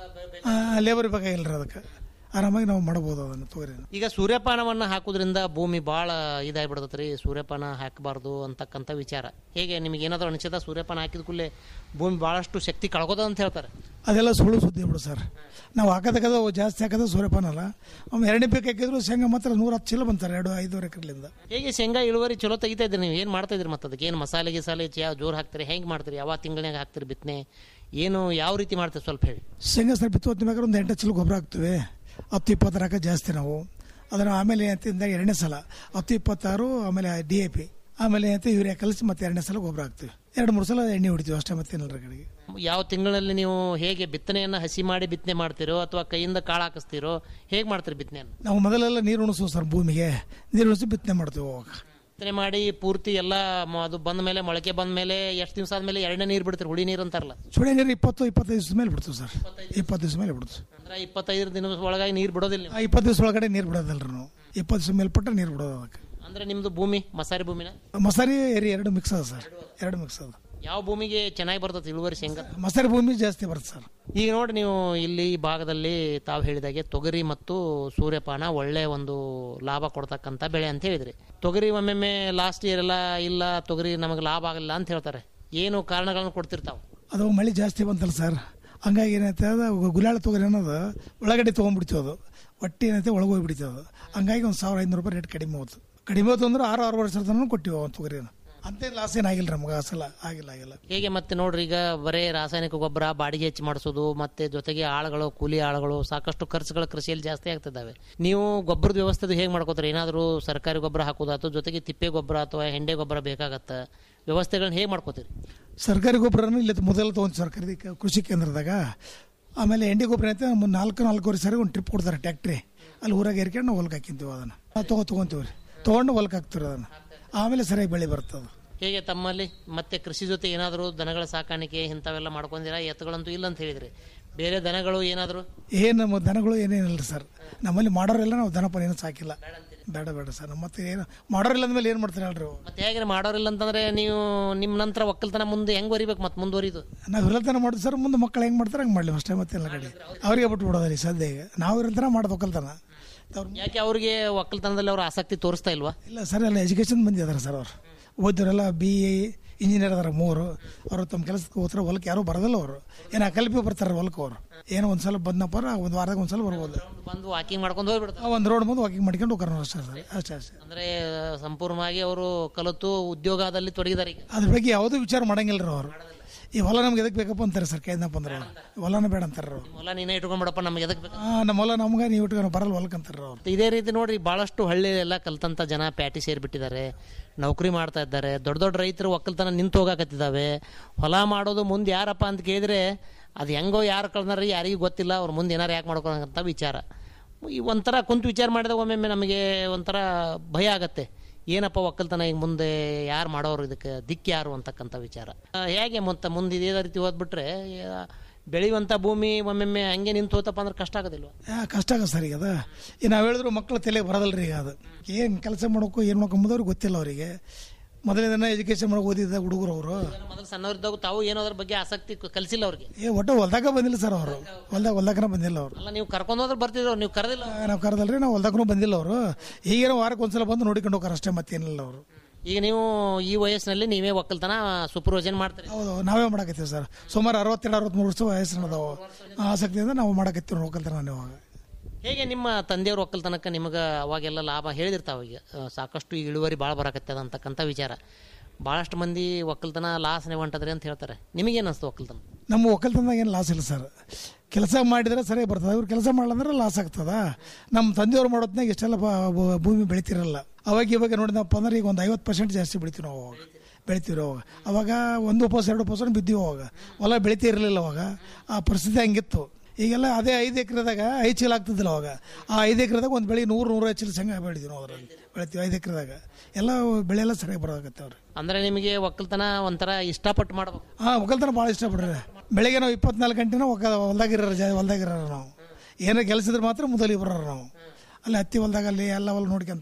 ಲೇಬರ್ ಬೇಕಾಗಿಲ್ಲ ರೀ ಅದಕ್ಕೆ ಆರಾಮಾಗಿ ನಾವು ಮಾಡ್ಬೋದು ಅದನ್ನು ತೊಗರಿನ ಈಗ ಸೂರ್ಯಪಾನವನ್ನ ಹಾಕೋದ್ರಿಂದ ಭೂಮಿ ಭಾಳ ಇದಾಗ್ಬಿಡ್ತೈತೆ ರೀ ಸೂರ್ಯಪಾನ ಹಾಕಬಾರ್ದು ಅಂತಕ್ಕಂಥ ವಿಚಾರ ಹೇಗೆ ನಿಮಗೆ ಏನಾದರೂ ಅನಿಸಿದ ಸೂರ್ಯಪಾನ ಹಾಕಿದ ಕೂಡಲೇ ಭೂಮಿ ಭಾಳಷ್ಟು ಶಕ್ತಿ ಕಳ್ಕೋದ ಅಂತ ಹೇಳ್ತಾರೆ ಅದೆಲ್ಲ ಸುಳ್ಳು ಸುದ್ದಿ ಬಿಡು ಸರ್ ನಾವು ಹಾಕೋದಕ್ಕದ ಜಾಸ್ತಿ ಹಾಕೋದು ಸೂರ್ಯಪಾನ ಅಲ್ಲ ಒಮ್ಮೆ ಎರಡನೇ ಬೇಕು ಹಾಕಿದ್ರು ಶೇಂಗಾ ಮಾತ್ರ ನೂರ ಹತ್ತು ಚೀಲ ಬಂತಾರೆ ಎರಡು ಐದೂವರೆ ಎಕರೆಲಿಂದ ಹೇಗೆ ಶೇಂಗಾ ಇಳುವರಿ ಚಲೋ ತೆಗಿತಾ ಇದ್ರಿ ನೀವು ಏನು ಮಾಡ್ತಾ ಇದ್ರಿ ಮತ್ತೆ ಅದಕ್ಕೆ ಏನು ಮಸಾಲೆ ಗಿಸಾಲೆ ಯಾವ ಜೋರು ಹಾಕ್ತೀರಿ ಹೆಂಗೆ ಮಾಡ್ತೀರಿ ಯಾವ ತಿಂಗಳಾಗ ಹಾಕ್ತೀರಿ ಬಿತ್ತನೆ ಏನು ಯಾವ ರೀತಿ ಮಾಡ್ತೀರಿ ಸ್ವಲ್ಪ ಹೇಳಿ ಶೇಂಗಾ ಸರ್ ಬಿತ್ತು ಹೊತ್ತಿನ ಒಂದು ಎಂಟು ಚೀಲ ಗೊಬ್ಬರ ಹಾಕ್ತೀವಿ ಹತ್ತು ಇಪ್ಪತ್ತರ ಹಾಕೋ ಜಾಸ್ತಿ ನಾವು ಅದನ್ನು ಆಮೇಲೆ ಏನಂತ ಎರಡನೇ ಸಲ ಹತ್ತು ಇಪ್ಪತ್ತಾರು ಆಮೇಲೆ ಡಿ ಎ ಪಿ ಆಮೇಲೆ ಏನಂತ ಯೂರಿಯಾ ಕಲಿಸಿ ಮತ್ತೆ ಎರಡನೇ ಸಲ ಗೊಬ್ಬರ ಹಾಕ್ತೀವಿ ಎರಡು ಮೂರು ಸಲ ಎಣ್ಣೆ ಹೊಡಿತೀವಿ ಅಷ್ಟೇ ಮತ್ತೆ ಏನಿಲ್ಲ ಕಡೆಗೆ ಯಾವ ತಿಂಗಳಲ್ಲಿ ನೀವು ಹೇಗೆ ಬಿತ್ತನೆಯನ್ನು ಹಸಿ ಮಾಡಿ ಬಿತ್ತನೆ ಮಾಡ್ತೀರೋ ಅಥವಾ ಕೈಯಿಂದ ಕಾಳು ಹಾಕಿಸ್ತೀರೋ ಹೇಗೆ ಮಾಡ್ತೀರಿ ಬಿತ್ತನೆಯನ್ನು ನಾವು ಮೊದಲೆಲ್ಲ ನೀರು ಉಣಿಸುವ ಸರ್ ಭೂಮಿಗೆ ನೀರು ಉಣಿಸಿ ಬಿತ್ತನೆ ಮಾಡ್ತೀವಿ ಅವಾಗ ಬಿತ್ತನೆ ಮಾಡಿ ಪೂರ್ತಿ ಎಲ್ಲ ಮ- ಅದು ಬಂದ ಮೇಲೆ ಮೊಳಕೆ ಬಂದ ಮೇಲೆ ಎಷ್ಟು ದಿವಸ ಆದ್ಮೇಲೆ ಎರಡನೇ ನೀರು ಬಿಡ್ತೀರಿ ಹುಳಿ ನೀರು ಅಂತಾರಲ್ಲ ಸುಳಿ ನೀರು ಇಪ್ಪತ್ತು ಇಪ್ಪತ್ತೈದು ದಿವಸ ಮೇಲೆ ಬಿಡ್ತೀವಿ ಸರ್ ಇಪ್ಪತ್ತು ದಿವಸ ಮೇಲೆ ಬಿಡ್ತೀವಿ ಅಂದ್ರೆ ಇಪ್ಪತ್ತೈದು ದಿನ ಒಳಗಾಗಿ ನೀರು ಬಿಡೋದಿಲ್ಲ ನೀವು. ಆ ಇಪ್ಪತ್ತು ದಿವಸ ಒಳಗಡೆ ನೀರು ಬಿಡೋದಲ್ರಿ ನಾವು ಇಪ್ಪತ್ತು ದಿವಸ ಮೇಲ್ಪಟ್ಟ ನೀರು ಬಿಡೋದು ಅದಕ್ಕೆ ಅಂದ್ರೆ ನಿಮ್ದು ಭೂಮಿ ಮಸಾರಿ ಭೂಮಿನ ಮಸಾರಿ ಏರಿ ಎರಡು ಮಿಕ್ಸ್ ಅದ ಸರ್ ಎರಡು ಮಿಕ್ಸ್ ಅದ ಯಾವ ಭೂಮಿಗೆ ಚೆನ್ನಾಗಿ ಬರ್ತದೆ ಇಳುವರಿ ಶೇಂಗಾ ಮಸಾರಿ ಭೂಮಿ ಜಾಸ್ತಿ ಬರುತ್ತೆ ಸರ್ ಈಗ ನೋಡಿ ನೀವು ಇಲ್ಲಿ ಈ ಭಾಗದಲ್ಲಿ ತಾವು ಹೇಳಿದಾಗೆ ತೊಗರಿ ಮತ್ತು ಸೂರ್ಯಪಾನ ಒಳ್ಳೆ ಒಂದು ಲಾಭ ಕೊಡ್ತಕ್ಕಂಥ ಬೆಳೆ ಅಂತ ಹೇಳಿದ್ರಿ ತೊಗರಿ ಒಮ್ಮೊಮ್ಮೆ ಲಾಸ್ಟ್ ಇಯರ್ ಎಲ್ಲ ಇಲ್ಲ ತೊಗರಿ ನಮಗೆ ಲಾಭ ಆಗಲ್ಲ ಅಂತ ಹೇಳ್ತಾರೆ ಏನು ಕಾರಣಗಳನ್ನು ಕೊಡ್ತಿರ್ತಾವೆ ಅದು ಮಳೆ ಜಾಸ್ತಿ ಬಂತಲ್ಲ ಸರ್ ಹಂಗಾಗಿ ಏನೈತೆ ಅದು ಗುಲಾಳ ತೊಗರಿ ಅನ್ನೋದು ಒಳಗಡೆ ತೊಗೊಂಡ್ಬಿಡ್ತೀವಿ ಅದು ಒಟ್ಟು ಏನೈತೆ ಒಳಗೆ ಹೋಗ್ಬಿಡ್ತೀವಿ ಅದು ಹಂಗಾಗಿ ಒಂದು ಸಾವಿರ ಐನೂರು ರೂಪಾಯಿ ರೇಟ್ ಕಡಿಮೆ ಹೋಯ್ತು ಕಡಿಮೆ ಹೋಯ್ತು ಅಂದ್ರೆ ಆರು ಆರು ವರ್ಷದ ತನಕ ಕೊಟ್ಟಿವಿ ಒಂದು ತೊಗರಿನ ಅಂತೇ ಲಾಸ್ ಏನಾಗಿಲ್ಲ ನಮ್ಗೆ ಆ ಸಲ ಆಗಿಲ್ಲ ಆಗಿಲ್ಲ ಹೇಗೆ ಮತ್ತೆ ನೋಡ್ರಿ ಈಗ ಬರೇ ರಾಸಾಯನಿಕ ಗೊಬ್ಬರ ಬಾಡಿಗೆ ಹೆಚ್ಚು ಮಾಡಿಸೋದು ಮತ್ತೆ ಜೊತೆಗೆ ಆಳುಗಳು ಕೂಲಿ ಆಳುಗಳು ಸಾಕಷ್ಟು ಖರ್ಚುಗಳು ಕೃಷಿಯಲ್ಲಿ ಜಾಸ್ತಿ ಆಗ್ತಿದ್ದಾವೆ ನೀವು ಗೊಬ್ಬರದ ವ್ಯವಸ್ಥೆ ಹೇಗೆ ಮಾಡ್ಕೋತಾರೆ ಏನಾದರೂ ಸರ್ಕಾರಿ ಗೊಬ್ಬರ ಹಾಕೋದಾತು ಜೊತೆಗೆ ತಿಪ್ಪೆ ಗೊಬ್ಬರ ಅಥವಾ ಹೆಂಡೆ ಗೊಬ್ಬರ ಬೇಕಾಗತ್ತೆ ವ್ಯವಸ್ಥೆಗಳನ್ನ ಹೇಗೆ ಮಾಡ್ಕೋತೀರಿ ಸರ್ಕಾರಿ ಗೊಬ್ಬರನೂ ಇಲ್ಲಿ ಮೊದಲು ತೊಗೊಂಡು ಸರ್ಕಾರಿ ಕ- ಕೃಷಿ ಕೇಂದ್ರದಾಗ ಆಮೇಲೆ ಎಂಡಿ ಗೊಬ್ಬರ ಐತೆ ಒಂದು ನಾಲ್ಕು ನಾಲ್ಕೂವರೆ ಸರಿ ಒಂದು ಟ್ರಿಪ್ ಕೊಡ್ತಾರೆ ಟ್ಯಾಕ್ಟ್ರಿ ಅಲ್ಲಿ ಊರಾಗ ಏರ್ಕೊಂಡು ನಾವು ಹೊಲಕ್ಕೆ ಹಾಕಿಂತೀವಿ ಅದನ್ನು ತಗೋ ತೊಗೊಂತೀವಿ ರೀ ತೊಗೊಂಡು ಹೊಲಕ್ಕೆ ಹಾಕ್ತೀವಿ ಅದನ್ನು ಆಮೇಲೆ ಸರಿಯಾಗಿ ಬೆಳೆ ಬರ್ತದೆ ಹೇಗೆ ತಮ್ಮಲ್ಲಿ ಮತ್ತೆ ಕೃಷಿ ಜೊತೆ ಏನಾದರೂ ದನಗಳ ಸಾಕಾಣಿಕೆ ಇಂಥವೆಲ್ಲ ಮಾಡ್ಕೊಂಡಿರಾ ಎತ್ತುಗಳಂತೂ ಇಲ್ಲ ಅಂತ ಹೇಳಿದ್ರಿ ಬೇರೆ ದನಗಳು ಏನಾದರೂ ಏನು ನಮ್ಮ ದನಗಳು ಏನೇನಿಲ್ಲ ಸರ್ ನಮ್ಮಲ್ಲಿ ಮಾಡೋರೆಲ್ಲ ನಾವು ದನಪನ ಏನು ಸಾಕಿಲ್ಲ ಬೇಡ ಬೇಡ ಸರ್ ನಮ್ಮ ಮತ್ತೆ ಏನು ಮಾಡೋರಿಲ್ಲ ಅಂದಮೇಲೆ ಏನು ಮಾಡ್ತಾರೆ ಹೇಳ್ರಿ ಅವು? ಮತ್ತೆ ಹೇಗೆ ಮಾಡೋರಿಲ್ಲ ಅಂತಂದ್ರೆ ನೀವು ನಿಮ್ಮ ನಂತರ ಒಕ್ಕಲ್ತನ ಮುಂದೆ ಹೆಂಗ್ ವರಿಬೇಕು ಮತ್ತೆ ಮುಂದುವರಿದು ನಾವು ಇರಲ್ತನ ಮಾಡಿದ್ವಿ ಸರ್ ಮುಂದೆ ಮಕ್ಕಳು ಹೆಂಗೆ ಮಾಡ್ತಾರೆ ಹಂಗೆ ಮಾಡಲಿ ಅಷ್ಟೇ ಮತ್ತೆ ಎಲ್ಲ ಕಡೆ ಅವ್ರಿಗೆ ಬಿಟ್ಟು ಬಿಡೋದ್ರಿ ಸದ್ಯ ಈಗ ನಾವು ಇರಲ್ತನ ಮಾಡ್ಬೇಕಲ್ತನ ಯಾಕೆ ಅವ್ರಿಗೆ ಒಕ್ಕಲ್ತನದಲ್ಲಿ ಅವ್ರ ಆಸಕ್ತಿ ತೋರಿಸ್ತಾ ಇಲ್ವಾ ಇಲ್ಲ ಸರ್ ಎಲ್ಲ ಎಜುಕೇಷನ್ ಮಂದಿ ಅದಾರ ಸರ್ ಅವ್ರು ಓದಿರೋರೆಲ್ಲ ಬಿ ಎ ಇಂಜಿನಿಯರ್ ಅದಾರ ಮೂರು ಅವರು ತಮ್ಮ ಕೆಲಸಕ್ಕೆ ಹೋಗ್ತಾರೆ ಹೊಲಕ್ಕೆ ಯಾರೂ ಬರೋದಿಲ್ಲ ಅವರು ಏನು ಅಕಲ್ಪಿ ಬರ್ತಾರೆ ಹೊಲಕ್ಕೆ ಅವರು ಏನೋ ಒಂದು ಸಲ ಬಂದಪ್ಪ ಒಂದು ವಾರದಾಗ ಒಂದು ಸಲ ಬರ್ಬೋದು ಬಂದು ವಾಕಿಂಗ್ ಮಾಡ್ಕೊಂಡು ಹೋಗ್ಬಿಡ್ತಾರೆ ಒಂದು ರೋಡ್ ಬಂದು ವಾಕಿಂಗ್ ಮಾಡ್ಕೊಂಡು ಹೋಗ್ತಾರೆ ಅಷ್ಟೇ ಸರ್ ಅಷ್ಟೇ ಅಷ್ಟೇ ಅಂದ್ರೆ ಸಂಪೂರ್ಣವಾಗಿ ಅವರು ಕಲಿತು ಉದ್ಯೋಗದಲ್ಲಿ ತೊಡಗಿದ್ದಾರೆ ಈಗ ಅದ್ರ ಬಗ್ಗೆ ಯಾವುದೂ ವಿಚಾರ ಮಾಡಂಗಿಲ್ಲ ರೀ ಅವರು ಈ ಹೊಲ ನಮ್ಗೆ ಎದಕ್ಕೆ ಬೇಕಪ್ಪ ಅಂತಾರೆ ಸರ್ ಕೇಳಿದಪ್ಪ ಅಂದ್ರೆ ಅವ್ರು. ಹೊಲನ ಬೇಡ ಅಂತಾರೆ ಅವ್ರು ಹೊಲ ನೀನೇ ಇಟ್ಕೊಂಡ್ಬಿಡಪ್ಪ ನಮ್ಗೆ ಎದಕ್ ಬೇಕು ಆ, ನಮ್ಮ ಹೊಲ ನಮ್ಗೆ ನೀವು ಇಟ್ಕೊಂಡು ಬರಲ್ಲ ಹೊಲಕ್ಕೆ ಅಂತಾರೆ ಅವ್ರು ಇದೇ ರೀತಿ ನೋಡ್ರಿ ಬಹಳಷ್ಟು ಹಳ್ಳಿಯಲ್ಲೆಲ್ಲ ಕಲ್ತಂತ ಜನ ಪ್ಯಾಟಿ ಸೇರಿಬಿಟ್ಟಿದ್ದಾರೆ ನೌಕರಿ ಮಾಡ್ತಾ ಇದ್ದಾರೆ ದೊಡ್ಡ ದೊಡ್ಡ ರೈತರು ಒಕ್ಕಲ್ತನ ನಿಂತು ಹೋಗಾಕತ್ತಿದ್ದಾವೆ ಹೊಲ ಮಾಡೋದು ಮುಂದೆ ಯಾರಪ್ಪ ಅಂತ ಕೇಳಿದ್ರೆ ಅದು ಹೆಂಗೋ ಯಾರು ಕಳ್ದಾರ ಯಾರಿಗೂ ಗೊತ್ತಿಲ್ಲ ಅವ್ರ ಮುಂದೆ ಏನಾರು ಯಾಕೆ ಮಾಡ್ಕೊಳಂತ ವಿಚಾರ ಈ ಒಂಥರ ಕುಂತು ವಿಚಾರ ಮಾಡಿದಾಗ ಒಮ್ಮೊಮ್ಮೆ ನಮಗೆ ಒಂಥರ ಭಯ ಆಗತ್ತೆ ಏನಪ್ಪ ಒಕ್ಕಲ್ತನ ಈಗ ಮುಂದೆ ಯಾರು ಮಾಡೋರು ಇದಕ್ಕೆ ದಿಕ್ಕು ಯಾರು ಅಂತಕ್ಕಂಥ ವಿಚಾರ ಆ, ಹೇಗೆ ಮತ್ತೆ ಮುಂದೆ ಇದೇ ರೀತಿ ಹೋದ್ಬಿಟ್ರೆ ಆ, ಬೆಳೆಯುವಂಥ ಭೂಮಿ ಒಮ್ಮೊಮ್ಮೆ ಹಂಗೆ ನಿಂತು ಹೋತಪ್ಪ ಅಂದ್ರೆ ಕಷ್ಟ ಆಗೋದಿಲ್ವ ಆ, ಕಷ್ಟ ಆಗ ಸರ್ ಈಗ ಅದು ಈಗ ನಾವು ಹೇಳಿದ್ರು ಮಕ್ಕಳು ತಲೆಗೆ ಬರೋದಲ್ಲ ರೀ ಈಗ ಅದು ಏನು ಕೆಲಸ ಮಾಡೋಕ್ಕೂ ಏನು ಮಾಡ್ಕೊಂಬುದವ್ರಿಗೆ ಗೊತ್ತಿಲ್ಲ ಅವರಿಗೆ ಮೊದಲನೇ ದಿನ ಎಜುಕೇಶನ್ ಮಾಡೋ ಓದಿದ್ದ ಹುಡುಗರು ಅವರು ಮೊದಲು ಸಣ್ಣವರಿದ್ದಾಗ ತಾವು ಏನೋ ಅದ್ರ ಬಗ್ಗೆ ಆಸಕ್ತಿ ಕ- ಕಲಿಸಿಲ್ಲ ಅವ್ರಿಗೆ ಏ ಒಟ್ಟು ಹೊಲ್ದಾಗ ಬಂದಿಲ್ಲ ಸರ್ ಅವರು ಹೊಲ್ದಾಗ ಹೊಲ್ದಾಗನ ಬಂದಿಲ್ಲ ಅವರು ಅಲ್ಲ ನೀವು ಕರ್ಕೊಂಡು ಹೋದ್ರೆ ಬರ್ತಿದ್ರು ನೀವು ಕರೆದಿಲ್ಲ ನಾವು ಕರೆದಲ್ರಿ ನಾವು ಹೊಲ್ದಾಗೂ ಬಂದಿಲ್ಲ ಅವರು ಈಗೇನೋ ವಾರಕ್ಕೆ ಒಂದ್ಸಲ ಬಂದು ನೋಡಿಕೊಂಡು ಹೋಗಾರ ಅಷ್ಟೇ ಮತ್ತೇನಿಲ್ಲ ಅವರು ಈಗ ನೀವು ಈ ವಯಸ್ಸಿನಲ್ಲಿ ನೀವೇ ಒಕ್ಕಲ್ತನ ಸೂಪರ್ವೈಸನ್ ಮಾಡ್ತೀರಿ ಹೌದು ನಾವೇ ಮಾಡಕತ್ತೀವಿ ಸರ್ ಸುಮಾರು ಅರವತ್ತೆರಡು ಅರವತ್ಮೂರು ವರ್ಷ ವಯಸ್ಸಿನ ಅದಾವು ಆ ಆಸಕ್ತಿಯಿಂದ ನಾವು ಮಾಡಕತ್ತೀವಿ ಹೋಗಲ್ತಾರ ಇವಾಗ ಹೇಗೆ ನಿಮ್ಮ ತಂದೆಯವ್ರ ಒಕ್ಕಲ್ತನಕ್ಕೆ ನಿಮಗೆ ಅವಾಗೆಲ್ಲ ಲಾಭ ಹೇಳಿದಿರ್ತಾವ ಈಗ ಆ, ಸಾಕಷ್ಟು ಇಳುವರಿ ಭಾಳ ಬರಕತ್ತದ ಅಂತಕ್ಕಂಥ ವಿಚಾರ ಭಾಳಷ್ಟು ಮಂದಿ ಒಕ್ಕಲ್ತನ ಲಾಸ್ನೇ ಹೊಂಟದ್ರಿ ಅಂತ ಹೇಳ್ತಾರೆ ನಿಮಗೇನು ಅನಿಸ್ತು ಒಕ್ಕಲ್ತನ ನಮ್ಮ ಒಕ್ಕಲ್ತನದಾಗ ಏನು ಲಾಸ್ ಇಲ್ಲ ಸರ್ ಕೆಲಸ ಮಾಡಿದ್ರೆ ಸರಿ ಬರ್ತದೆ ಇವ್ರು ಕೆಲಸ ಮಾಡಲಂದ್ರೆ ಲಾಸ್ ಆಗ್ತದ ನಮ್ಮ ತಂದೆಯವ್ರು ಮಾಡೋದ್ನಾಗ ಇಷ್ಟೆಲ್ಲ ಬ- ಬ- ಭೂಮಿ ಬೆಳಿತಿರಲ್ಲ ಅವಾಗ ಇವಾಗ ನೋಡಿದಪ್ಪ ಅಂದ್ರೆ ಈಗ ಒಂದು ಐವತ್ತು ಪರ್ಸೆಂಟ್ ಜಾಸ್ತಿ ಬೆಳಿತೀವಿ ನಾವು ಅವಾಗ ಬೆಳಿತೀವಿ ಅವಾಗ ಅವಾಗ ಒಂದು ಉಪವಾಸ ಎರಡು ಉಪವಾಸ ಬಿದ್ದೀವಿ ಅವಾಗ ಹೊಲ ಬೆಳಿತಾ ಇರಲಿಲ್ಲ ಅವಾಗ ಆ ಪರಿಸ್ಥಿತಿ ಹಂಗಿತ್ತು ಈಗೆಲ್ಲ ಅದೇ ಐದು ಎಕರೆದಾಗ ಐದು ಚೀಲ ಆಗ್ತಿದ್ದಿಲ್ಲ ಅವಾಗ ಆ ಐದು ಎಕರೆದಾಗ ಒಂದು ಬೆಳೆ ನೂರು ನೂರೈದು ಚೀಲ ಶೇಂಗಾ ಬೆಳಿತೀವಿ ನಾವು ಅದರಲ್ಲಿ ಬೆಳಿತೀವಿ ಐದು ಎಕರೆದಾಗ ಎಲ್ಲ ಬೆಳೆ ಎಲ್ಲ ಸರಿಯಾಗಿ ಬರೋದಾಗತ್ತೆ ಅವ್ರು ಅಂದ್ರೆ ನಿಮಗೆ ಒಕ್ಕಲ್ತನ ಒಂಥರ ಇಷ್ಟಪಟ್ಟು ಮಾಡ್ಬೇಕು ಹಾಂ ಒಕ್ಕಲ್ತನ ಭಾಳ ಇಷ್ಟಪಡ್ರಿ ಬೆಳಿಗ್ಗೆ ನಾವು ಇಪ್ಪತ್ನಾಲ್ಕು ಗಂಟೆನೂ ಒಕ್ಕ ಹೊಲ್ದಾಗಿರೋ ಜಾ ಹೊಲ್ದಾಗಿರೋರು ನಾವು ಏನೋ ಕೆಲಸ ಇದ್ರೆ ಮಾತ್ರ ಮೊದಲಿಗೆ ಬರೋರು ನಾವು ಅಲ್ಲಿ ಹತ್ತಿ ಹೊಲ್ದಾಗ ಅಲ್ಲಿ ಎಲ್ಲ ಹೊಲ ನೋಡ್ಕೊಂತ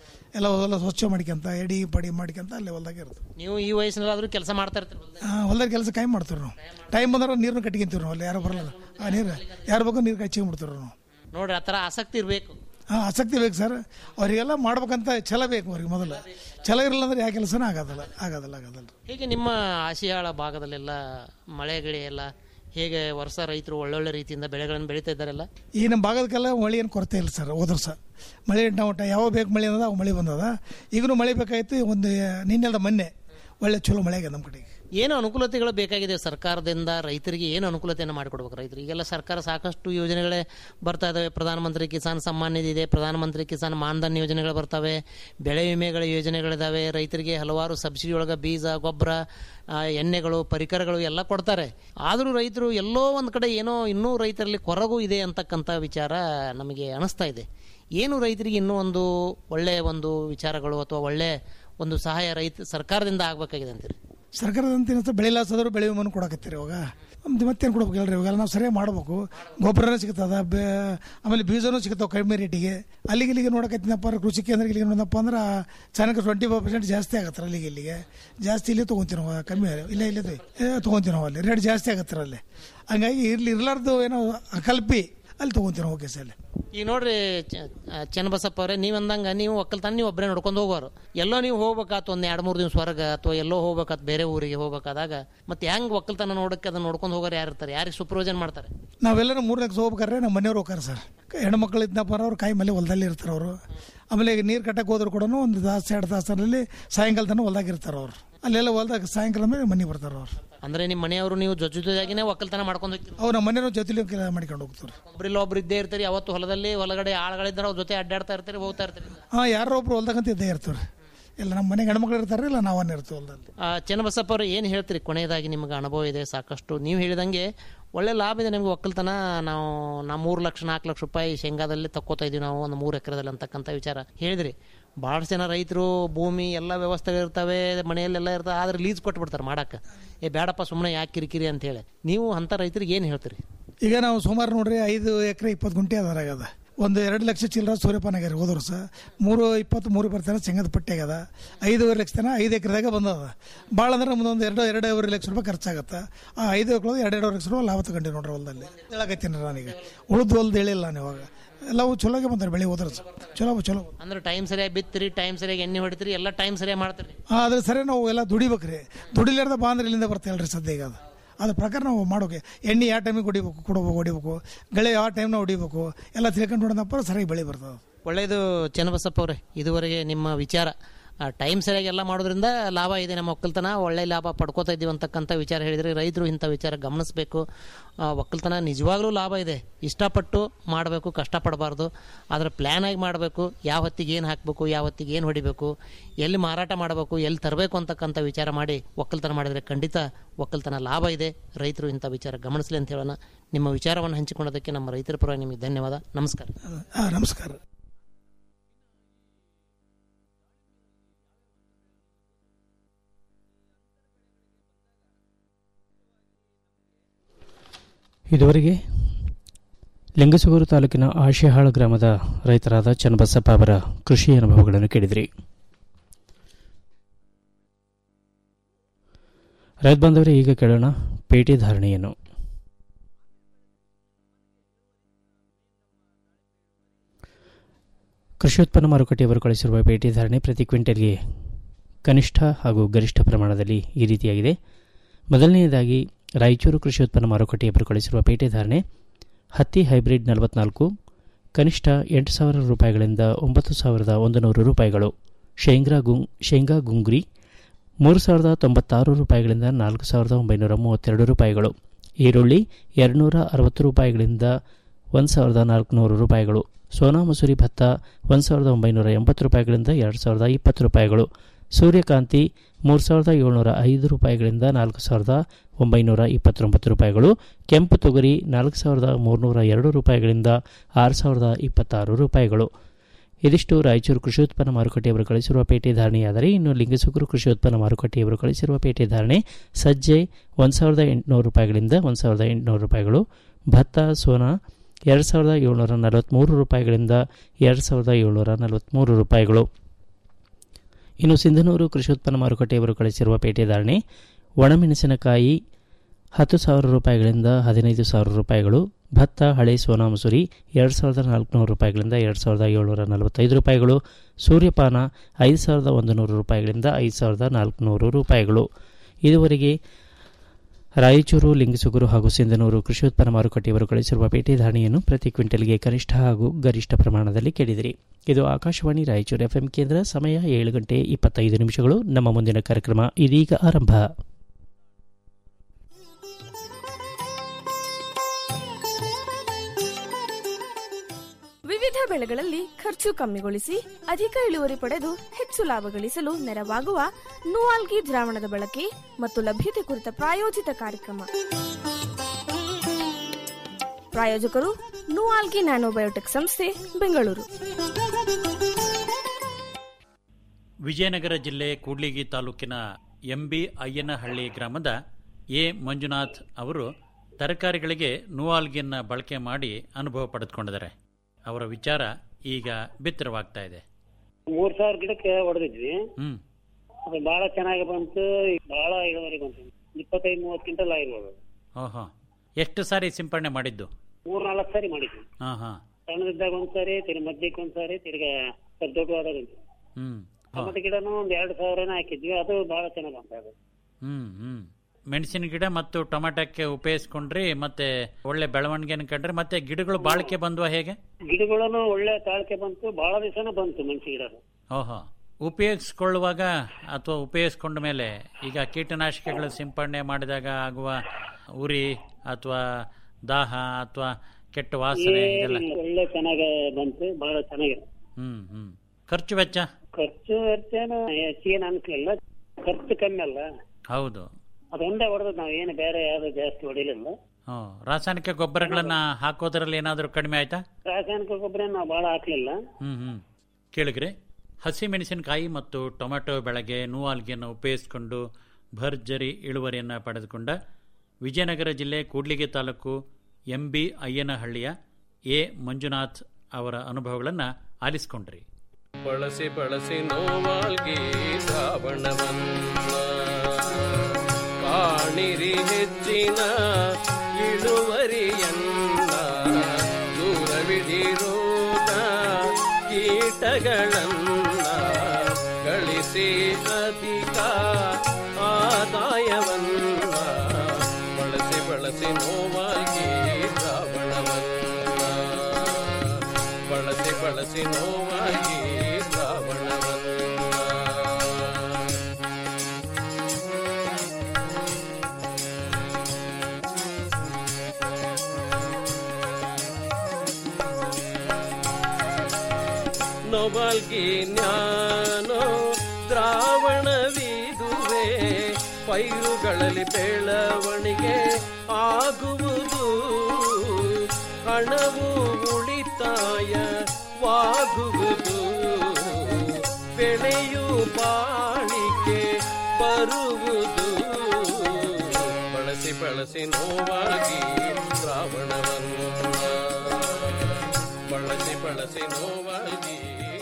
ಎಲ್ಲ ಎಲ್ಲ ಸ್ವಚ್ಛ ಮಾಡ್ಕೊಂತ ಎಡಿ ಪಡಿ ಮಾಡ್ಕೊಂತ ಅಲ್ಲೇ ಹೊಲ್ದಾಗ ಇರುತ್ತೆ ನೀವು ಈ ವಯಸ್ಸಿನಲ್ಲಾದ್ರೂ ಕೆಲಸ ಮಾಡ್ತಾ ಇರ್ತೀರಿ ಹೊಲ್ದಾಗ. ಹೊಲ್ದಾಗ ಕೆಲಸ ಕೈ ಮಾಡ್ತೀವಿ ನಾವು ಟೈಮ್ ಬಂದ್ರೆ ನೀರನ್ನು ಕಟ್ಕೊಂತೀವಿ ನಾವು ಅಲ್ಲಿ ಯಾರು ಬರಲ್ಲ ಆ ನೀರು ಯಾರು ಬೇಕು ನೀರು ಕಚ್ಚಿಕೊಂಡ್ಬಿಡ್ತೀವಿ ನಾವು ನೋಡ್ರಿ ಆ ಥರ ಆಸಕ್ತಿ ಇರಬೇಕು ಹಾಂ ಆಸಕ್ತಿ ಬೇಕು ಸರ್ ಅವರಿಗೆಲ್ಲ ಮಾಡ್ಬೇಕಂತ ಛಲ ಬೇಕು ಅವ್ರಿಗೆ ಮೊದಲು ಛಲ ಇರಲಿಲ್ಲ ಅಂದ್ರೆ ಯಾವ ಕೆಲಸನೂ ಆಗೋದಿಲ್ಲ ಆಗೋದಿಲ್ಲ ಆಗೋದಿಲ್ಲ ಹೇಗೆ ನಿಮ್ಮ ಆಶಿಯಾಳ ಭಾಗದಲ್ಲೆಲ್ಲ ಮಳೆ ಗಿಳಿ ಎಲ್ಲ ಹೇಗೆ ವರ್ಷ ರೈತರು ಒಳ್ಳೊಳ್ಳೆ ರೀತಿಯಿಂದ ಬೆಳೆಗಳನ್ನು ಬೆಳೀತಾ ಇದ್ದಾರಲ್ಲ ಈ ನಮ್ಮ ಭಾಗದಕ್ಕೆಲ್ಲ ಮಳೆ ಏನು ಕೊರತೆ ಇಲ್ಲ ಸರ್ ಹೋದ ವರ್ಷ ಮಳೆ ನಾವು ಟ- ಯಾವಾಗ ಬೇಕು ಮಳೆ ಅನ್ನೋದು ಅವಾಗ ಮಳೆ ಬಂದದ ಈಗಲೂ ಮಳೆ ಬೇಕಾಯ್ತು ಒಂದು ನಿನ್ನೆಲ್ದ ಮೊನ್ನೆ ಒಳ್ಳೆ ಚಲೋ ಮಳೆ ಆಗ್ಯದ ನಮ್ಮ ಕಡೆಗೆ ಏನು ಅನುಕೂಲತೆಗಳು ಬೇಕಾಗಿದೆ ಸರ್ಕಾರದಿಂದ ರೈತರಿಗೆ ಏನು ಅನುಕೂಲತೆಯನ್ನು ಮಾಡಿಕೊಡ್ಬೇಕು ರೈತರಿಗೆ ಈಗೆಲ್ಲ ಸರ್ಕಾರ ಸಾಕಷ್ಟು ಯೋಜನೆಗಳೇ ಬರ್ತಾ ಇದಾವೆ ಪ್ರಧಾನಮಂತ್ರಿ ಕಿಸಾನ್ ಸಮ್ಮಾನ್ ನಿಧಿ ಇದೆ ಪ್ರಧಾನಮಂತ್ರಿ ಕಿಸಾನ್ ಮಾನ್ಧನ್ ಯೋಜನೆಗಳು ಬರ್ತವೆ ಬೆಳೆ ವಿಮೆಗಳ ಯೋಜನೆಗಳಿದಾವೆ ರೈತರಿಗೆ ಹಲವಾರು ಸಬ್ಸಿಡಿ ಒಳಗೆ ಬೀಜ ಗೊಬ್ಬರ ಆ, ಎಣ್ಣೆಗಳು ಪರಿಕರಗಳು ಎಲ್ಲ ಕೊಡ್ತಾರೆ ಆದರೂ ರೈತರು ಎಲ್ಲೋ ಒಂದು ಕಡೆ ಏನೋ ಇನ್ನೂ ರೈತರಲ್ಲಿ ಕೊರಗು ಇದೆ ಅಂತಕ್ಕಂಥ ವಿಚಾರ ನಮಗೆ ಅನಿಸ್ತಾ ಇದೆ ಏನು ರೈತರಿಗೆ ಇನ್ನೂ ಒಂದು ಒಳ್ಳೆಯ ಒಂದು ವಿಚಾರಗಳು ಅಥವಾ ಒಳ್ಳೆ ಒಂದು ಸಹಾಯ ರೈತ ಸರ್ಕಾರದಿಂದ ಆಗಬೇಕಾಗಿದೆ ಅಂತೀರಿ ಸರ್ಕಾರದಂತ ಏನಂತ ಬೆಳೆ ಲಾಸ್ ಆದರೂ ಬೆಳೆ ವಿಮೆನೂ ಕೊಡಕತ್ತೀರಿ ಇವಾಗ ನಮ್ದು ಮತ್ತೇನು ಕೊಡ್ಬೇಕು ಹೇಳ್ರಿ ಇವಾಗೆಲ್ಲ ನಾವು ಸರಿಯಾಗಿ ಮಾಡಬೇಕು ಗೊಬ್ಬರನೂ ಸಿಗ್ತದ ಬೇ ಆಮೇಲೆ ಬೀಜನೂ ಸಿಗ್ತಾವೆ ಕಡಿಮೆ ರೇಟಿಗೆ ಅಲ್ಲಿಗೆ ಇಲ್ಲಿಗೆ ನೋಡಕತ್ತಿನಪ್ಪ ಅಂದ್ರೆ ಕೃಷಿ ಕೇಂದ್ರಕ್ಕೆ ಇಲ್ಲಿಗೆ ನೋಡಪ್ಪ ಅಂದ್ರೆ ಚೆನ್ನಾಗಿ ಟ್ವೆಂಟಿ ಫೈವ್ ಪರ್ಸೆಂಟ್ ಜಾಸ್ತಿ ಆಗತ್ತರ ಅಲ್ಲಿಗೆ ಇಲ್ಲಿಗೆ ಜಾಸ್ತಿ ಇಲ್ಲೇ ತೊಗೊಂತೀವಿ ನಾವು ಕಮ್ಮಿ ಇಲ್ಲೇ ಇಲ್ಲೇ ತೊಗೊಂತೀವಿ ನಾವು ಅಲ್ಲಿ ರೇಟ್ ಜಾಸ್ತಿ ಆಗತ್ತರ ಅಲ್ಲಿ ಹಂಗಾಗಿ ಇರ್ಲಿ ಇರ್ಲಾರ್ದು ಏನೋ ಅಕಲ್ಪಿ ಅಲ್ಲಿ ತೊಗೊಂತೀವಿ ನಾವು ಓಕೆ ಸರ್ ಈಗ ನೋಡ್ರಿ ಚ- ಆ, ಚನ್ನಬಸಪ್ಪ ಅವರೇ ನೀವು ಅಂದಂಗ ನೀವು ಒಕ್ಕಲ್ತನ ನೀವು ಒಬ್ಬರೇ ನೋಡ್ಕೊಂಡು ಹೋಗೋರು ಎಲ್ಲೋ ನೀವು ಹೋಗ್ಬೇಕಾತು ಒಂದು ಎರಡು ಮೂರು ದಿವಸ ಹೊರಗೆ ಅಥವಾ ಎಲ್ಲೋ ಹೋಗ್ಬೇಕಾತ್ ಬೇರೆ ಊರಿಗೆ ಹೋಗ್ಬೇಕಾದಾಗ ಮತ್ತೆ ಹೆಂಗ್ ಒಕ್ಕಲ್ತನ ನೋಡಕ್ಕೆ ಅದನ್ನ ನೋಡ್ಕೊಂಡು ಹೋಗೋರು ಯಾರು ಇರ್ತಾರೆ ಯಾರಿಗೆ ಸೂಪರ್ವೈಸನ್ ಮಾಡ್ತಾರೆ ನಾವೆಲ್ಲರೂ ಮೂರನೇ ಹೋಗ್ಬೇಕಾದ್ರೆ ನಮ್ಮ ಮನೆಯವ್ರು ಹೋಗ್ತಾರೆ ಸರ್ ಹೆಣ್ಮಕ್ಳು ಇದ್ನಪ್ಪ ಅಂದ್ರೆ ಅವ್ರು ಕಾಯಿ ಮಲೆ ಹೊಲದಲ್ಲಿ ಇರ್ತಾರೆ ಅವರು ಆಮೇಲೆ ಈಗ ನೀರು ಕಟ್ಟಕ್ಕೆ ಹೋದ್ರು ಕೂಡ ಒಂದು ತಾಸು ಎರಡು ತಾಸಲ್ಲಿ ಸಾಯಂಕಾಲ ತನಕ ಹೊಲ್ದಾಗ ಇರ್ತಾರೆ ಅವರು ಅಲ್ಲೆಲ್ಲ ಹೊಲ್ದಾಗ ಸಾಯಂಕಾಲ ಮೇಲೆ ಮನೆಗೆ ಬರ್ತಾರೆ ಅವ್ರು ಅಂದ್ರೆ ನಿಮ್ಮ ಮನೆಯವರು ನೀವು ಜೊತೆ ಜೊತೆಯಾಗಿನೇ ಒಕ್ಕಲ್ತನ ಮಾಡ್ಕೊಂಡು ಹೋಗ್ತೀರಿ ಅವ್ರು ನಮ್ಮ ಮನೆಯವ್ರ ಜೊತೆಲಿ ಕೆಲ ಮಾಡ್ಕೊಂಡು ಹೋಗ್ತಾರೆ ಒಬ್ರಿಲ್ಲ ಒಬ್ರು ಇದ್ದೇ ಇರ್ತೀರಿ ಅವತ್ತು ಹೊಲದಲ್ಲಿ ಹೊಲಗಡೆ ಆಳುಗಳಿದ್ರೆ ಅವ್ರ ಜೊತೆ ಅಡ್ಡಾಡ್ತಾ ಇರ್ತೀರಿ ಹೋಗ್ತಾ ಇರ್ತೀರಿ ಹಾಂ ಯಾರೋ ಒಬ್ರು ಹೊಲ್ದಾಗಂತ ಇದ್ದೇ ಇರ್ತಾರೆ ಇಲ್ಲ ನಮ್ಮ ಮನೆಗೆ ಹೆಣ್ಮಕ್ಳು ಇರ್ತಾರೆ ಇಲ್ಲ ನಾವನ್ನ ಇರ್ತೀವಿ ಹೊಲದಲ್ಲಿ ಆ, ಚನ್ನಬಸಪ್ಪ ಅವರು ಏನು ಹೇಳ್ತೀರಿ ಕೊನೆಯದಾಗಿ ನಿಮ್ಗೆ ಅನುಭವ ಇದೆ ಸಾಕಷ್ಟು ನೀವು ಹೇಳಿದಂಗೆ ಒಳ್ಳೆ ಲಾಭ ಇದೆ ನಿಮ್ಗೆ ಒಕ್ಕಲ್ತನ ನಾವು ನಾವು ಮೂರು ಲಕ್ಷ ನಾಲ್ಕು ಲಕ್ಷ ರೂಪಾಯಿ ಶೇಂಗಾದಲ್ಲಿ ತಕ್ಕೋತಾ ಇದೀವಿ ನಾವು ಒಂದು ಮೂರು ಎಕರೆದಲ್ಲಿ ಅಂತಕ್ಕಂಥ ವಿಚಾರ ಹೇಳಿದ್ರಿ ಭಾಳಷ್ಟು ಜನ ರೈತರು ಭೂಮಿ ಎಲ್ಲ ವ್ಯವಸ್ಥೆಗಳಿರ್ತವೆ ಮನೆಯಲ್ಲೆಲ್ಲ ಇರ್ತವೆ ಆದ್ರೆ ಲೀಸ್ ಕೊಟ್ಬಿಡ್ತಾರೆ ಮಾಡಕ್ಕೆ ಏ ಬೇಡಪ್ಪ ಸುಮ್ಮನೆ ಯಾಕೆ ಕಿರಿಕಿರಿ ಅಂತ ಹೇಳಿ ನೀವು ಅಂಥ ರೈತರಿಗೆ ಏನು ಹೇಳ್ತೀರಿ ಈಗ ನಾವು ಸುಮಾರು ನೋಡ್ರಿ ಐದು ಎಕರೆ ಇಪ್ಪತ್ತು ಗುಂಟೆ ಅದಾರಾಗದ ಒಂದು ಎರಡು ಲಕ್ಷ ಚಿಲ್ಲರ ಸೂರ್ಯಪಾನ ಆಗ್ಯಾರ ಹೋದ ವರ್ಷ ಮೂರು ಇಪ್ಪತ್ತು ಮೂರು ಬರ್ತಾನೆ ಶೇಂಗದ ಪಟ್ಟಿ ಆಗ್ಯದ ಐದೂವರೆ ಲಕ್ಷ ತನ ಐದು ಎಕರೆದಾಗ ಬಂದದ ಭಾಳ ಅಂದ್ರೆ ನಮ್ದೊಂದು ಎರಡು ಎರಡೂವರೆ ಲಕ್ಷ ರೂಪಾಯಿ ಖರ್ಚಾಗತ್ತೆ ಆ ಐದು ಎಕರೆ ಎರಡು ಎರಡೂವರೆ ಲಕ್ಷ ರೂಪಾಯಿ ಲಾಭ ತಗೊಂಡಿ ನೋಡ್ರಿ ಹೊಲದಲ್ಲಿ ಹೇಳಕತ್ತೀನಿ ನಾನೀಗ ಉಳಿದು ಹೊಲ್ದು ಹೇಳಿಲ್ಲ ನಾನು ಇವಾಗ ಎಲ್ಲವೂ ಚಲೋಗೆ ಬಂತಾರೆ ಬೆಳೆ ಹೋದ್ರ ಚಲೋ ಚಲೋ ಅಂದ್ರೆ ಟೈಮ್ ಸರಿಯಾಗಿ ಬಿತ್ತಿರಿ ಟೈಮ್ ಸರಿಯಾಗಿ ಎಣ್ಣೆ ಹೊಡಿತೀರಿ ಎಲ್ಲ ಟೈಮ್ ಸರಿಯಾಗಿ ಮಾಡ್ತೀರಿ ಹಾಂ ಅದ್ರ ಸರಿ ನಾವು ಎಲ್ಲ ದುಡಿಬೇಕ್ರಿ ದುಡಿಲಾರ್ದ ಬಾ ಅಂದ್ರೆ ಇಲ್ಲಿಂದ ಬರ್ತಾ ಇಲ್ರಿ ಸದ್ಯ ಈಗ ಅದು ಅದ್ರ ಪ್ರಕಾರ ನಾವು ಮಾಡೋಕೆ ಎಣ್ಣೆ ಯಾವ ಟೈಮಿಗೆ ಹೊಡಿಬೇಕು ಕೊಡಬೇಕು ಹೊಡಿಬೇಕು ಗಳೆ ಯಾವ ಟೈಮ್ನ ಹೊಡಿಬೇಕು ಎಲ್ಲ ತಿಳ್ಕೊಂಡು ನೋಡೋದಪ್ಪ ಸರಿಯಾಗಿ ಬೆಳೆ ಬರ್ತದೆ ಒಳ್ಳೆಯದು ಚನ್ನಬಸಪ್ಪ ಅವರೇ ಇದುವರೆಗೆ ನಿಮ್ಮ ವಿಚಾರ ಟೈಮ್ ಸರಿಯಾಗಿ ಎಲ್ಲ ಮಾಡೋದ್ರಿಂದ ಲಾಭ ಇದೆ ನಮ್ಮ ಒಕ್ಕಲ್ತನ ಒಳ್ಳೆ ಲಾಭ ಪಡ್ಕೋತಾ ಇದ್ದೀವಿ ಅಂತಕ್ಕಂಥ ವಿಚಾರ ಹೇಳಿದರೆ ರೈತರು ಇಂಥ ವಿಚಾರ ಗಮನಿಸಬೇಕು ಒಕ್ಕಲ್ತನ ನಿಜವಾಗ್ಲೂ ಲಾಭ ಇದೆ ಇಷ್ಟಪಟ್ಟು ಮಾಡಬೇಕು ಕಷ್ಟಪಡಬಾರ್ದು ಆದರೆ ಪ್ಲ್ಯಾನ್ ಆಗಿ ಮಾಡಬೇಕು ಯಾವ ಹೊತ್ತಿಗೆ ಏನು ಹಾಕಬೇಕು ಯಾವ ಹೊತ್ತಿಗೆ ಏನು ಹೊಡಿಬೇಕು ಎಲ್ಲಿ ಮಾರಾಟ ಮಾಡಬೇಕು ಎಲ್ಲಿ ತರಬೇಕು ಅಂತಕ್ಕಂಥ ವಿಚಾರ ಮಾಡಿ ಒಕ್ಕಲ್ತನ ಮಾಡಿದರೆ ಖಂಡಿತ ಒಕ್ಕಲ್ತನ ಲಾಭ ಇದೆ ರೈತರು ಇಂಥ ವಿಚಾರ ಗಮನಿಸಲಿ ಅಂತ ಹೇಳೋಣ ನಿಮ್ಮ ವಿಚಾರವನ್ನು ಹಂಚಿಕೊಳ್ಳೋದಕ್ಕೆ ನಮ್ಮ ರೈತರ ಪರವಾಗಿ ನಿಮಗೆ ಧನ್ಯವಾದ ನಮಸ್ಕಾರ ಹಾಂ ನಮಸ್ಕಾರ ಇದುವರೆಗೆ ಲಿಂಗಸೂರು ತಾಲೂಕಿನ ಆಶಿಹಾಳ ಗ್ರಾಮದ ರೈತರಾದ ಚನ್ನಬಸಪ್ಪ ಅವರ ಕೃಷಿ ಅನುಭವಗಳನ್ನು ಕೇಳಿದಿರಿ ರೈತ ಬಾಂಧವರೇ ಈಗ ಕೇಳೋಣ ಪೇಟೆ ಧಾರಣೆಯನ್ನು ಕೃಷಿ ಉತ್ಪನ್ನ ಮಾರುಕಟ್ಟೆಯವರು ಕಳಿಸಿರುವ ಪೇಟೆ ಧಾರಣೆ ಪ್ರತಿ ಕ್ವಿಂಟಲ್ಗೆ ಕನಿಷ್ಠ ಹಾಗೂ ಗರಿಷ್ಠ ಪ್ರಮಾಣದಲ್ಲಿ ಈ ರೀತಿಯಾಗಿದೆ ಮೊದಲನೆಯದಾಗಿ ರಾಯಚೂರು ಕೃಷಿ ಉತ್ಪನ್ನ ಮಾರುಕಟ್ಟೆಯವರು ಕಳಿಸಿರುವ ಪೇಟೆ ಧಾರಣೆ ಹತ್ತಿ ಹೈಬ್ರಿಡ್ ನಲವತ್ನಾಲ್ಕು ಕನಿಷ್ಠ ಎಂಟು ಸಾವಿರ ರೂಪಾಯಿಗಳಿಂದ ಒಂಬತ್ತು ಸಾವಿರದ ಒಂದು ನೂರು ರೂಪಾಯಿಗಳು ಶೇಂಗ್ರಾ ಗುಂಗ್ ಶೇಂಗಾ ಗುಂಗ್ರಿ ಮೂರು ಸಾವಿರದ ತೊಂಬತ್ತಾರು ರೂಪಾಯಿಗಳಿಂದ ನಾಲ್ಕು ಸಾವಿರದ ಒಂಬೈನೂರ ಮೂವತ್ತೆರಡು ರೂಪಾಯಿಗಳು ಈರುಳ್ಳಿ ಎರಡುನೂರ ಅರವತ್ತು ರೂಪಾಯಿಗಳಿಂದ ಒಂದು ಸಾವಿರದ ನಾಲ್ಕುನೂರು ರೂಪಾಯಿಗಳು ಸೋನಾ ಮಸೂರಿ ಭತ್ತ ಒಂದು ಸಾವಿರದ ಒಂಬೈನೂರ ಎಂಬತ್ತು ರೂಪಾಯಿಗಳಿಂದ ಎರಡು ಸಾವಿರದ ಇಪ್ಪತ್ತು ರೂಪಾಯಿಗಳು ಸೂರ್ಯಕಾಂತಿ ಮೂರು ಸಾವಿರದ ಏಳ್ನೂರ ಐದು ರೂಪಾಯಿಗಳಿಂದ ನಾಲ್ಕು ಸಾವಿರದ ಒಂಬೈನೂರ ಇಪ್ಪತ್ತೊಂಬತ್ತು ರೂಪಾಯಿಗಳು ಕೆಂಪು ತೊಗರಿ ನಾಲ್ಕು ಸಾವಿರದ ಮೂರುನೂರ ಎರಡು ರೂಪಾಯಿಗಳಿಂದ ಆರು ಸಾವಿರದ ಇಪ್ಪತ್ತಾರು ರೂಪಾಯಿಗಳು ಇದಿಷ್ಟು ರಾಯಚೂರು ಕೃಷಿ ಉತ್ಪನ್ನ ಮಾರುಕಟ್ಟೆಯವರು ಕಳಿಸಿರುವ ಪೇಟೆ ಧಾರಣೆಯಾದರೆ ಇನ್ನು ಲಿಂಗಸುಗರು ಕೃಷಿ ಉತ್ಪನ್ನ ಮಾರುಕಟ್ಟೆಯವರು ಕಳಿಸಿರುವ ಪೇಟೆ ಧಾರಣೆ ಸಜ್ಜೆ ಒಂದು ಸಾವಿರದ ಎಂಟುನೂರು ರೂಪಾಯಿಗಳಿಂದ ಒಂದು ಸಾವಿರದ ಎಂಟುನೂರು ರೂಪಾಯಿಗಳು ಭತ್ತ ಸೋನಾ ಎರಡು ಸಾವಿರದ ಏಳ್ನೂರ ನಲವತ್ತ್ಮೂರು ರೂಪಾಯಿಗಳಿಂದ ಎರಡು ಸಾವಿರದ ಏಳ್ನೂರ ನಲವತ್ತ್ಮೂರು ರೂಪಾಯಿಗಳು ಇನ್ನು ಸಿಂಧನೂರು ಕೃಷಿ ಉತ್ಪನ್ನ ಮಾರುಕಟ್ಟೆಯವರು ಕಳಿಸಿರುವ ಪೇಟೆ ಧಾರಣೆ ಒಣಮೆಣಸಿನಕಾಯಿ ಹತ್ತು ಸಾವಿರ ರೂಪಾಯಿಗಳಿಂದ ಹದಿನೈದು ಸಾವಿರ ರೂಪಾಯಿಗಳು ಭತ್ತ ಹಳೆ ಸೋನಾ ಮಸೂರಿ ಎರಡು ಸಾವಿರದ ನಾಲ್ಕುನೂರು ರೂಪಾಯಿಗಳಿಂದ ಎರಡು ಸಾವಿರದ ಏಳ್ನೂರ ನಲವತ್ತೈದು ರೂಪಾಯಿಗಳು ಸೂರ್ಯಪಾನ ಐದು ಸಾವಿರದ ಒಂದು ನೂರು ರೂಪಾಯಿಗಳಿಂದ ಐದು ಸಾವಿರದ ನಾಲ್ಕುನೂರು ರೂಪಾಯಿಗಳು ಇದುವರೆಗೆ ರಾಯಚೂರು ಲಿಂಗಸುಗೂರು ಹಾಗೂ ಸಿಂಧನೂರು ಕೃಷಿ ಉತ್ಪನ್ನ ಮಾರುಕಟ್ಟೆಯವರು ಕಳಿಸಿರುವ ಪೇಟೆ ಧಾರಣೆಯನ್ನು ಪ್ರತಿ ಕ್ವಿಂಟಲ್ಗೆ ಕನಿಷ್ಠ ಹಾಗೂ ಗರಿಷ್ಠ ಪ್ರಮಾಣದಲ್ಲಿ ಕೇಳಿದಿರಿ ಇದು ಆಕಾಶವಾಣಿ ರಾಯಚೂರು ಎಫ್ಎಂ ಕೇಂದ್ರ ಸಮಯ ಏಳು ಗಂಟೆ ಇಪ್ಪತ್ತೈದು ನಿಮಿಷಗಳು ನಮ್ಮ ಮುಂದಿನ ಕಾರ್ಯಕ್ರಮ ಇದೀಗ ಆರಂಭ ವಿವಿಧ ಬೆಳೆಗಳಲ್ಲಿ ಖರ್ಚು ಕಮ್ಮಿಗೊಳಿಸಿ ಅಧಿಕ ಇಳುವರಿ ಪಡೆದು ಹೆಚ್ಚು ಲಾಭ ಗಳಿಸಲು ನೆರವಾಗುವ ನೂವಾಲ್ಗಿ ದ್ರಾವಣದ ಬಳಕೆ ಮತ್ತು ಲಭ್ಯತೆ ಕುರಿತ ಪ್ರಾಯೋಜಿತ ಕಾರ್ಯಕ್ರಮ ಪ್ರಾಯೋಜಕರು ನೂವಾಲ್ಗಿ ನ್ಯಾನೋಬಯೋಟೆಕ್ ಸಂಸ್ಥೆ ಬೆಂಗಳೂರು ವಿಜಯನಗರ ಜಿಲ್ಲೆ ಕೂಡ್ಲಿಗಿ ತಾಲೂಕಿನ ಎಂಬಿ ಅಯ್ಯನಹಳ್ಳಿ ಗ್ರಾಮದ ಎ ಮಂಜುನಾಥ್ ಅವರು ತರಕಾರಿಗಳಿಗೆ ನೂವಾಲ್ಗಿಯನ್ನು ಬಳಕೆ ಮಾಡಿ ಅನುಭವ ಪಡೆದುಕೊಂಡಿದ್ದಾರೆ ಅವರ ವಿಚಾರ ಈಗ ಬಿತ್ತರವಾಗ್ತಾ ಇದೆ ಮೂರ್ ಸಾವಿರ ಗಿಡಕ್ಕೆ ಹೊಡೆದಿದ್ವಿ ಹ್ಮ್ ಅದು ಬಹಳ ಚೆನ್ನಾಗಿ ಬಂತು ಬಹಳ ಇಳುವರಿ ಬಂತು ಇಪ್ಪತ್ತೈದು ಮೂವತ್ತು ಕ್ವಿಂಟಲ್ ಆಗಿರ್ಬೋದು ಓಹೋ ಎಷ್ಟು ಸಾರಿ ಸಿಂಪಡಣೆ ಮಾಡಿದ್ದು ಮೂರ್ ನಾಲ್ಕು ಸಾರಿ ಮಾಡಿದ್ವಿ ಹಾ ಹಾ ಸಣ್ಣದಿದ್ದಾಗ ಒಂದ್ಸಾರಿ ತಿರ್ಗಿ ಮಧ್ಯಕ್ಕೆ ಒಂದ್ಸಾರಿ ತಿರ್ಗಾ ಸ್ವಲ್ಪ ದೊಡ್ಡವಾದಾಗ ಒಂದ್ಸರಿ. ಹ್ಮ್ ಟೊಮೆಟೊ ಗಿಡನು ಒಂದ್ ಎರಡು ಸಾವಿರನ ಹಾಕಿದ್ವಿ ಅದು ಬಹಳ ಚೆನ್ನಾಗಿ ಬಂತ ಅದು ಹ್ಮ್ ಹ್ಮ್ ಮೆಣಸಿನ ಗಿಡ ಮತ್ತು ಟೊಮೆಟೊಕ್ಕೆ ಉಪಯೋಗಿಸ್ಕೊಂಡ್ರಿ ಮತ್ತೆ ಒಳ್ಳೆ ಬೆಳವಣಿಗೆನ ಕಂಡ್ರಿ ಮತ್ತೆ ಗಿಡಗಳು ಬಾಳಿಕೆ ಬಂದ್ವಾ ಹೇಗೆ ಗಿಡಗಳನ್ನು ಒಳ್ಳೆ ತಾಳ್ಕೆ ಬಂತು ಬಹಳ ದಿವಸನ ಬಂತು ಮೆಣಸಿನ ಗಿಡ ಓಹೋ ಉಪಯೋಗಿಸ್ಕೊಳ್ಳುವಾಗ ಅಥವಾ ಉಪಯೋಗಿಸ್ಕೊಂಡ ಮೇಲೆ ಈಗ ಕೀಟನಾಶಕಗಳು ಸಿಂಪಡಣೆ ಮಾಡಿದಾಗ ಆಗುವ ಉರಿ ಅಥವಾ ದಾಹ ಅಥವಾ ಕೆಟ್ಟ ವಾಸನೆ ಇದೆಲ್ಲ ಏನ್ ಒಳ್ಳೆ ಚೆನ್ನಾಗಿ ಬಂತು ಬಹಳ ಚೆನ್ನಾಗಿದೆ ಹ್ಮ್ ಹ್ಮ್ ಖರ್ಚು ವೆಚ್ಚ ಖರ್ಚು ವೆಚ್ಚನು ಹೆಚ್ಚಿಗೆ ಅನ್ಸ್ಲಿಲ್ಲ ಖರ್ಚು ಕಮ್ಮಿ ಅಲ್ಲ ಹೌದು ಅದೊಂದೇ ಹೊಡೆದ್ ನಾವ್ ಏನು ಬೇರೆ ಯಾವ್ದು ಜಾಸ್ತಿ ಹೊಡಿಲಿಲ್ಲ ಹ್ಮ್ ರಾಸಾಯನಿಕ ಗೊಬ್ಬರಗಳನ್ನ ಹಾಕೋದ್ರಲ್ಲಿ ಏನಾದರೂ ಕಡಿಮೆ ಆಯ್ತಾ ರಾಸಾಯನಿಕ ಗೊಬ್ಬರ ನಾವು ಬಹಳ ಹಾಕ್ಲಿಲ್ಲ ಹ್ಮ್ ಹ್ಮ್ ಕೇಳಿಗ್ರಿ ಹಸಿ ಮೆಣಸಿನಕಾಯಿ ಮತ್ತು ಟೊಮೆಟೊ ಬೆಳೆಗೆ ನೂವಾಲ್ಗಿಯನ್ನು ಉಪಯೋಗಿಸಿಕೊಂಡು ಭರ್ಜರಿ ಇಳುವರಿಯನ್ನು ಪಡೆದುಕೊಂಡ ವಿಜಯನಗರ ಜಿಲ್ಲೆ ಕೂಡ್ಲಿಗಿ ತಾಲೂಕು ಎಂ ಬಿ ಅಯ್ಯನಹಳ್ಳಿಯ ಎ ಮಂಜುನಾಥ್ ಅವರ ಅನುಭವಗಳನ್ನು ಆಲಿಸಿಕೊಂಡ್ರಿ ಬಳಸಿ ಬಳಸಿ ನೋವಾಲ್ಗಿ ಶ್ರಾವಣವನ್ನ ಕಾಣಿರಿ ಹೆಚ್ಚಿನ ಇಳುವರಿಯನ್ನ ದೂರವಿಡಿರೋಗ ಕೀಟಗಳನ್ನ ಗಳಿಸಿ ಅಧಿಕ ಆದಾಯವನ್ನ ಬಳಸಿ ಬಳಸಿ ನೋವಾಗಿ ಶ್ರಾವಣವನ್ನ ಬಳಸಿ ಬಳಸಿ ನೋವಾಗಿ ಶ್ರಾವಣವನ್ನ ನೊಬಲ್ಗಿ ಜ್ಞಾನೋ ದ್ರಾವಣವಿದುವೆ ಪೈರುಗಳಲ್ಲಿ ಬೆಳವಣಿಗೆ ಆಗುವುದು ಹಣವು ಉಳಿತಾಯವಾಗುವುದು ಬೆಳೆಯು ಬಾಳಿಕೆ ಬರುವುದು ಬಳಸಿ ಬಳಸಿ ನೋವಾಗಿ ಶ್ರಾವಣವನ್ನು ಬಳಸಿ ಬಳಸಿ ನೋವಾಗಿ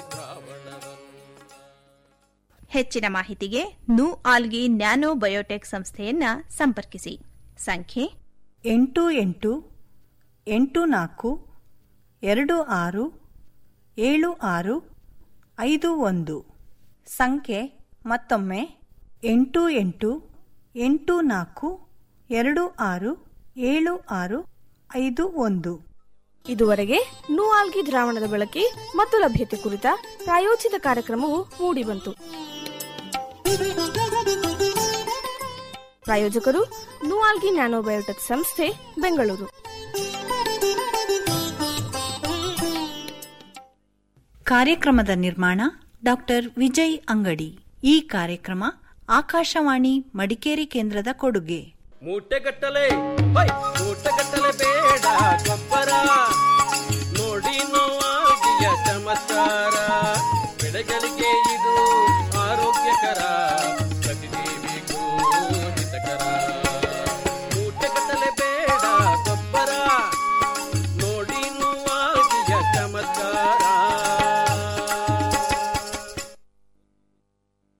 ಹೆಚ್ಚಿನ ಮಾಹಿತಿಗೆ ನು ಆಲ್ಗಿ ನ್ಯಾನೋ ಬಯೋಟೆಕ್ ಸಂಸ್ಥೆಯನ್ನ ಸಂಪರ್ಕಿಸಿ ಸಂಖ್ಯೆ ಎಂಟು ಎಂಟು ಎಂಟು ನಾಲ್ಕು ಎರಡು ಆರು ಏಳು ಆರು ಐದು ಒಂದು ಸಂಖ್ಯೆ ಮತ್ತೊಮ್ಮೆ ಎಂಟು ಎಂಟು ಎಂಟು ನಾಲ್ಕು ಎರಡು ಆರು ಏಳು ಆರು ಐದು ಒಂದು ಇದುವರೆಗೆ ನೂಆಲ್ಗಿ ದ್ರಾವಣದ ಬಳಕೆ ಮತ್ತು ಲಭ್ಯತೆ ಕುರಿತ ಪ್ರಾಯೋಜಿತ ಕಾರ್ಯಕ್ರಮವು ಮೂಡಿಬಂತು ಪ್ರಾಯೋಜಕರು ನೂಆಲ್ಗಿ ನ್ಯಾನೋಬಯೋಟೆಕ್ ಸಂಸ್ಥೆ ಬೆಂಗಳೂರು ಕಾರ್ಯಕ್ರಮದ ನಿರ್ಮಾಣ ಡಾಕ್ಟರ್ ವಿಜಯ್ ಅಂಗಡಿ ಈ ಕಾರ್ಯಕ್ರಮ ಆಕಾಶವಾಣಿ ಮಡಿಕೇರಿ ಕೇಂದ್ರದ ಕೊಡುಗೆ ಮೂಟೆಗಟ್ಟಲೆ ಹೈ ಮೂಟೆಗಟ್ಟಲೆ ಬೇಡ ಗೊಬ್ಬರ ನೋಡಿ ನೋವಾಗಿಯ ಚಮತ್ಕಾರ ಬೆಳೆಗಳಿಗೆ ಇದು ಆರೋಗ್ಯಕರ ಪ್ರತಿಜೀವಿಗೂ ಹಿತಕರ ಮೂಟೆಗಟ್ಟಲೆ ಬೇಡ ಗೊಬ್ಬರ ನೋಡಿ ನೋವಾಗಿಯ ಚಮತ್ಕಾರ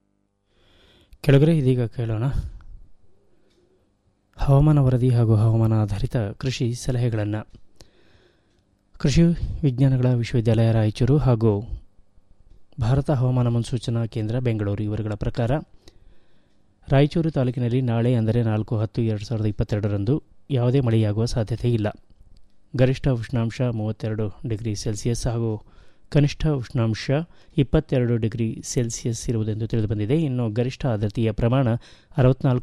ಕೆಳಗರೆ ಇದೀಗ ಕೇಳೋಣ ಹವಾಮಾನ ವರದಿ ಹಾಗೂ ಹವಾಮಾನ ಆಧಾರಿತ ಕೃಷಿ ಸಲಹೆಗಳನ್ನು ಕೃಷಿ ವಿಜ್ಞಾನಗಳ ವಿಶ್ವವಿದ್ಯಾಲಯ ರಾಯಚೂರು ಹಾಗೂ ಭಾರತ ಹವಾಮಾನ ಮುನ್ಸೂಚನಾ ಕೇಂದ್ರ ಬೆಂಗಳೂರು ಇವರುಗಳ ಪ್ರಕಾರ ರಾಯಚೂರು ತಾಲೂಕಿನಲ್ಲಿ ನಾಳೆ ಅಂದರೆ ನಾಲ್ಕು ಹತ್ತು ಎರಡು ಸಾವಿರದ ಇಪ್ಪತ್ತೆರಡರಂದು ಯಾವುದೇ ಮಳೆಯಾಗುವ ಸಾಧ್ಯತೆ ಇಲ್ಲ ಗರಿಷ್ಠ ಉಷ್ಣಾಂಶ ಮೂವತ್ತೆರಡು ಡಿಗ್ರಿ ಸೆಲ್ಸಿಯಸ್ ಹಾಗೂ ಕನಿಷ್ಠ ಉಷ್ಣಾಂಶ ಇಪ್ಪತ್ತೆರಡು ಡಿಗ್ರಿ ಸೆಲ್ಸಿಯಸ್ ಇರುವುದೆಂದು ತಿಳಿದುಬಂದಿದೆ ಇನ್ನು ಗರಿಷ್ಠ ಆರ್ದ್ರತೆಯ ಪ್ರಮಾಣ ಅರವತ್ನಾಲ್ಕು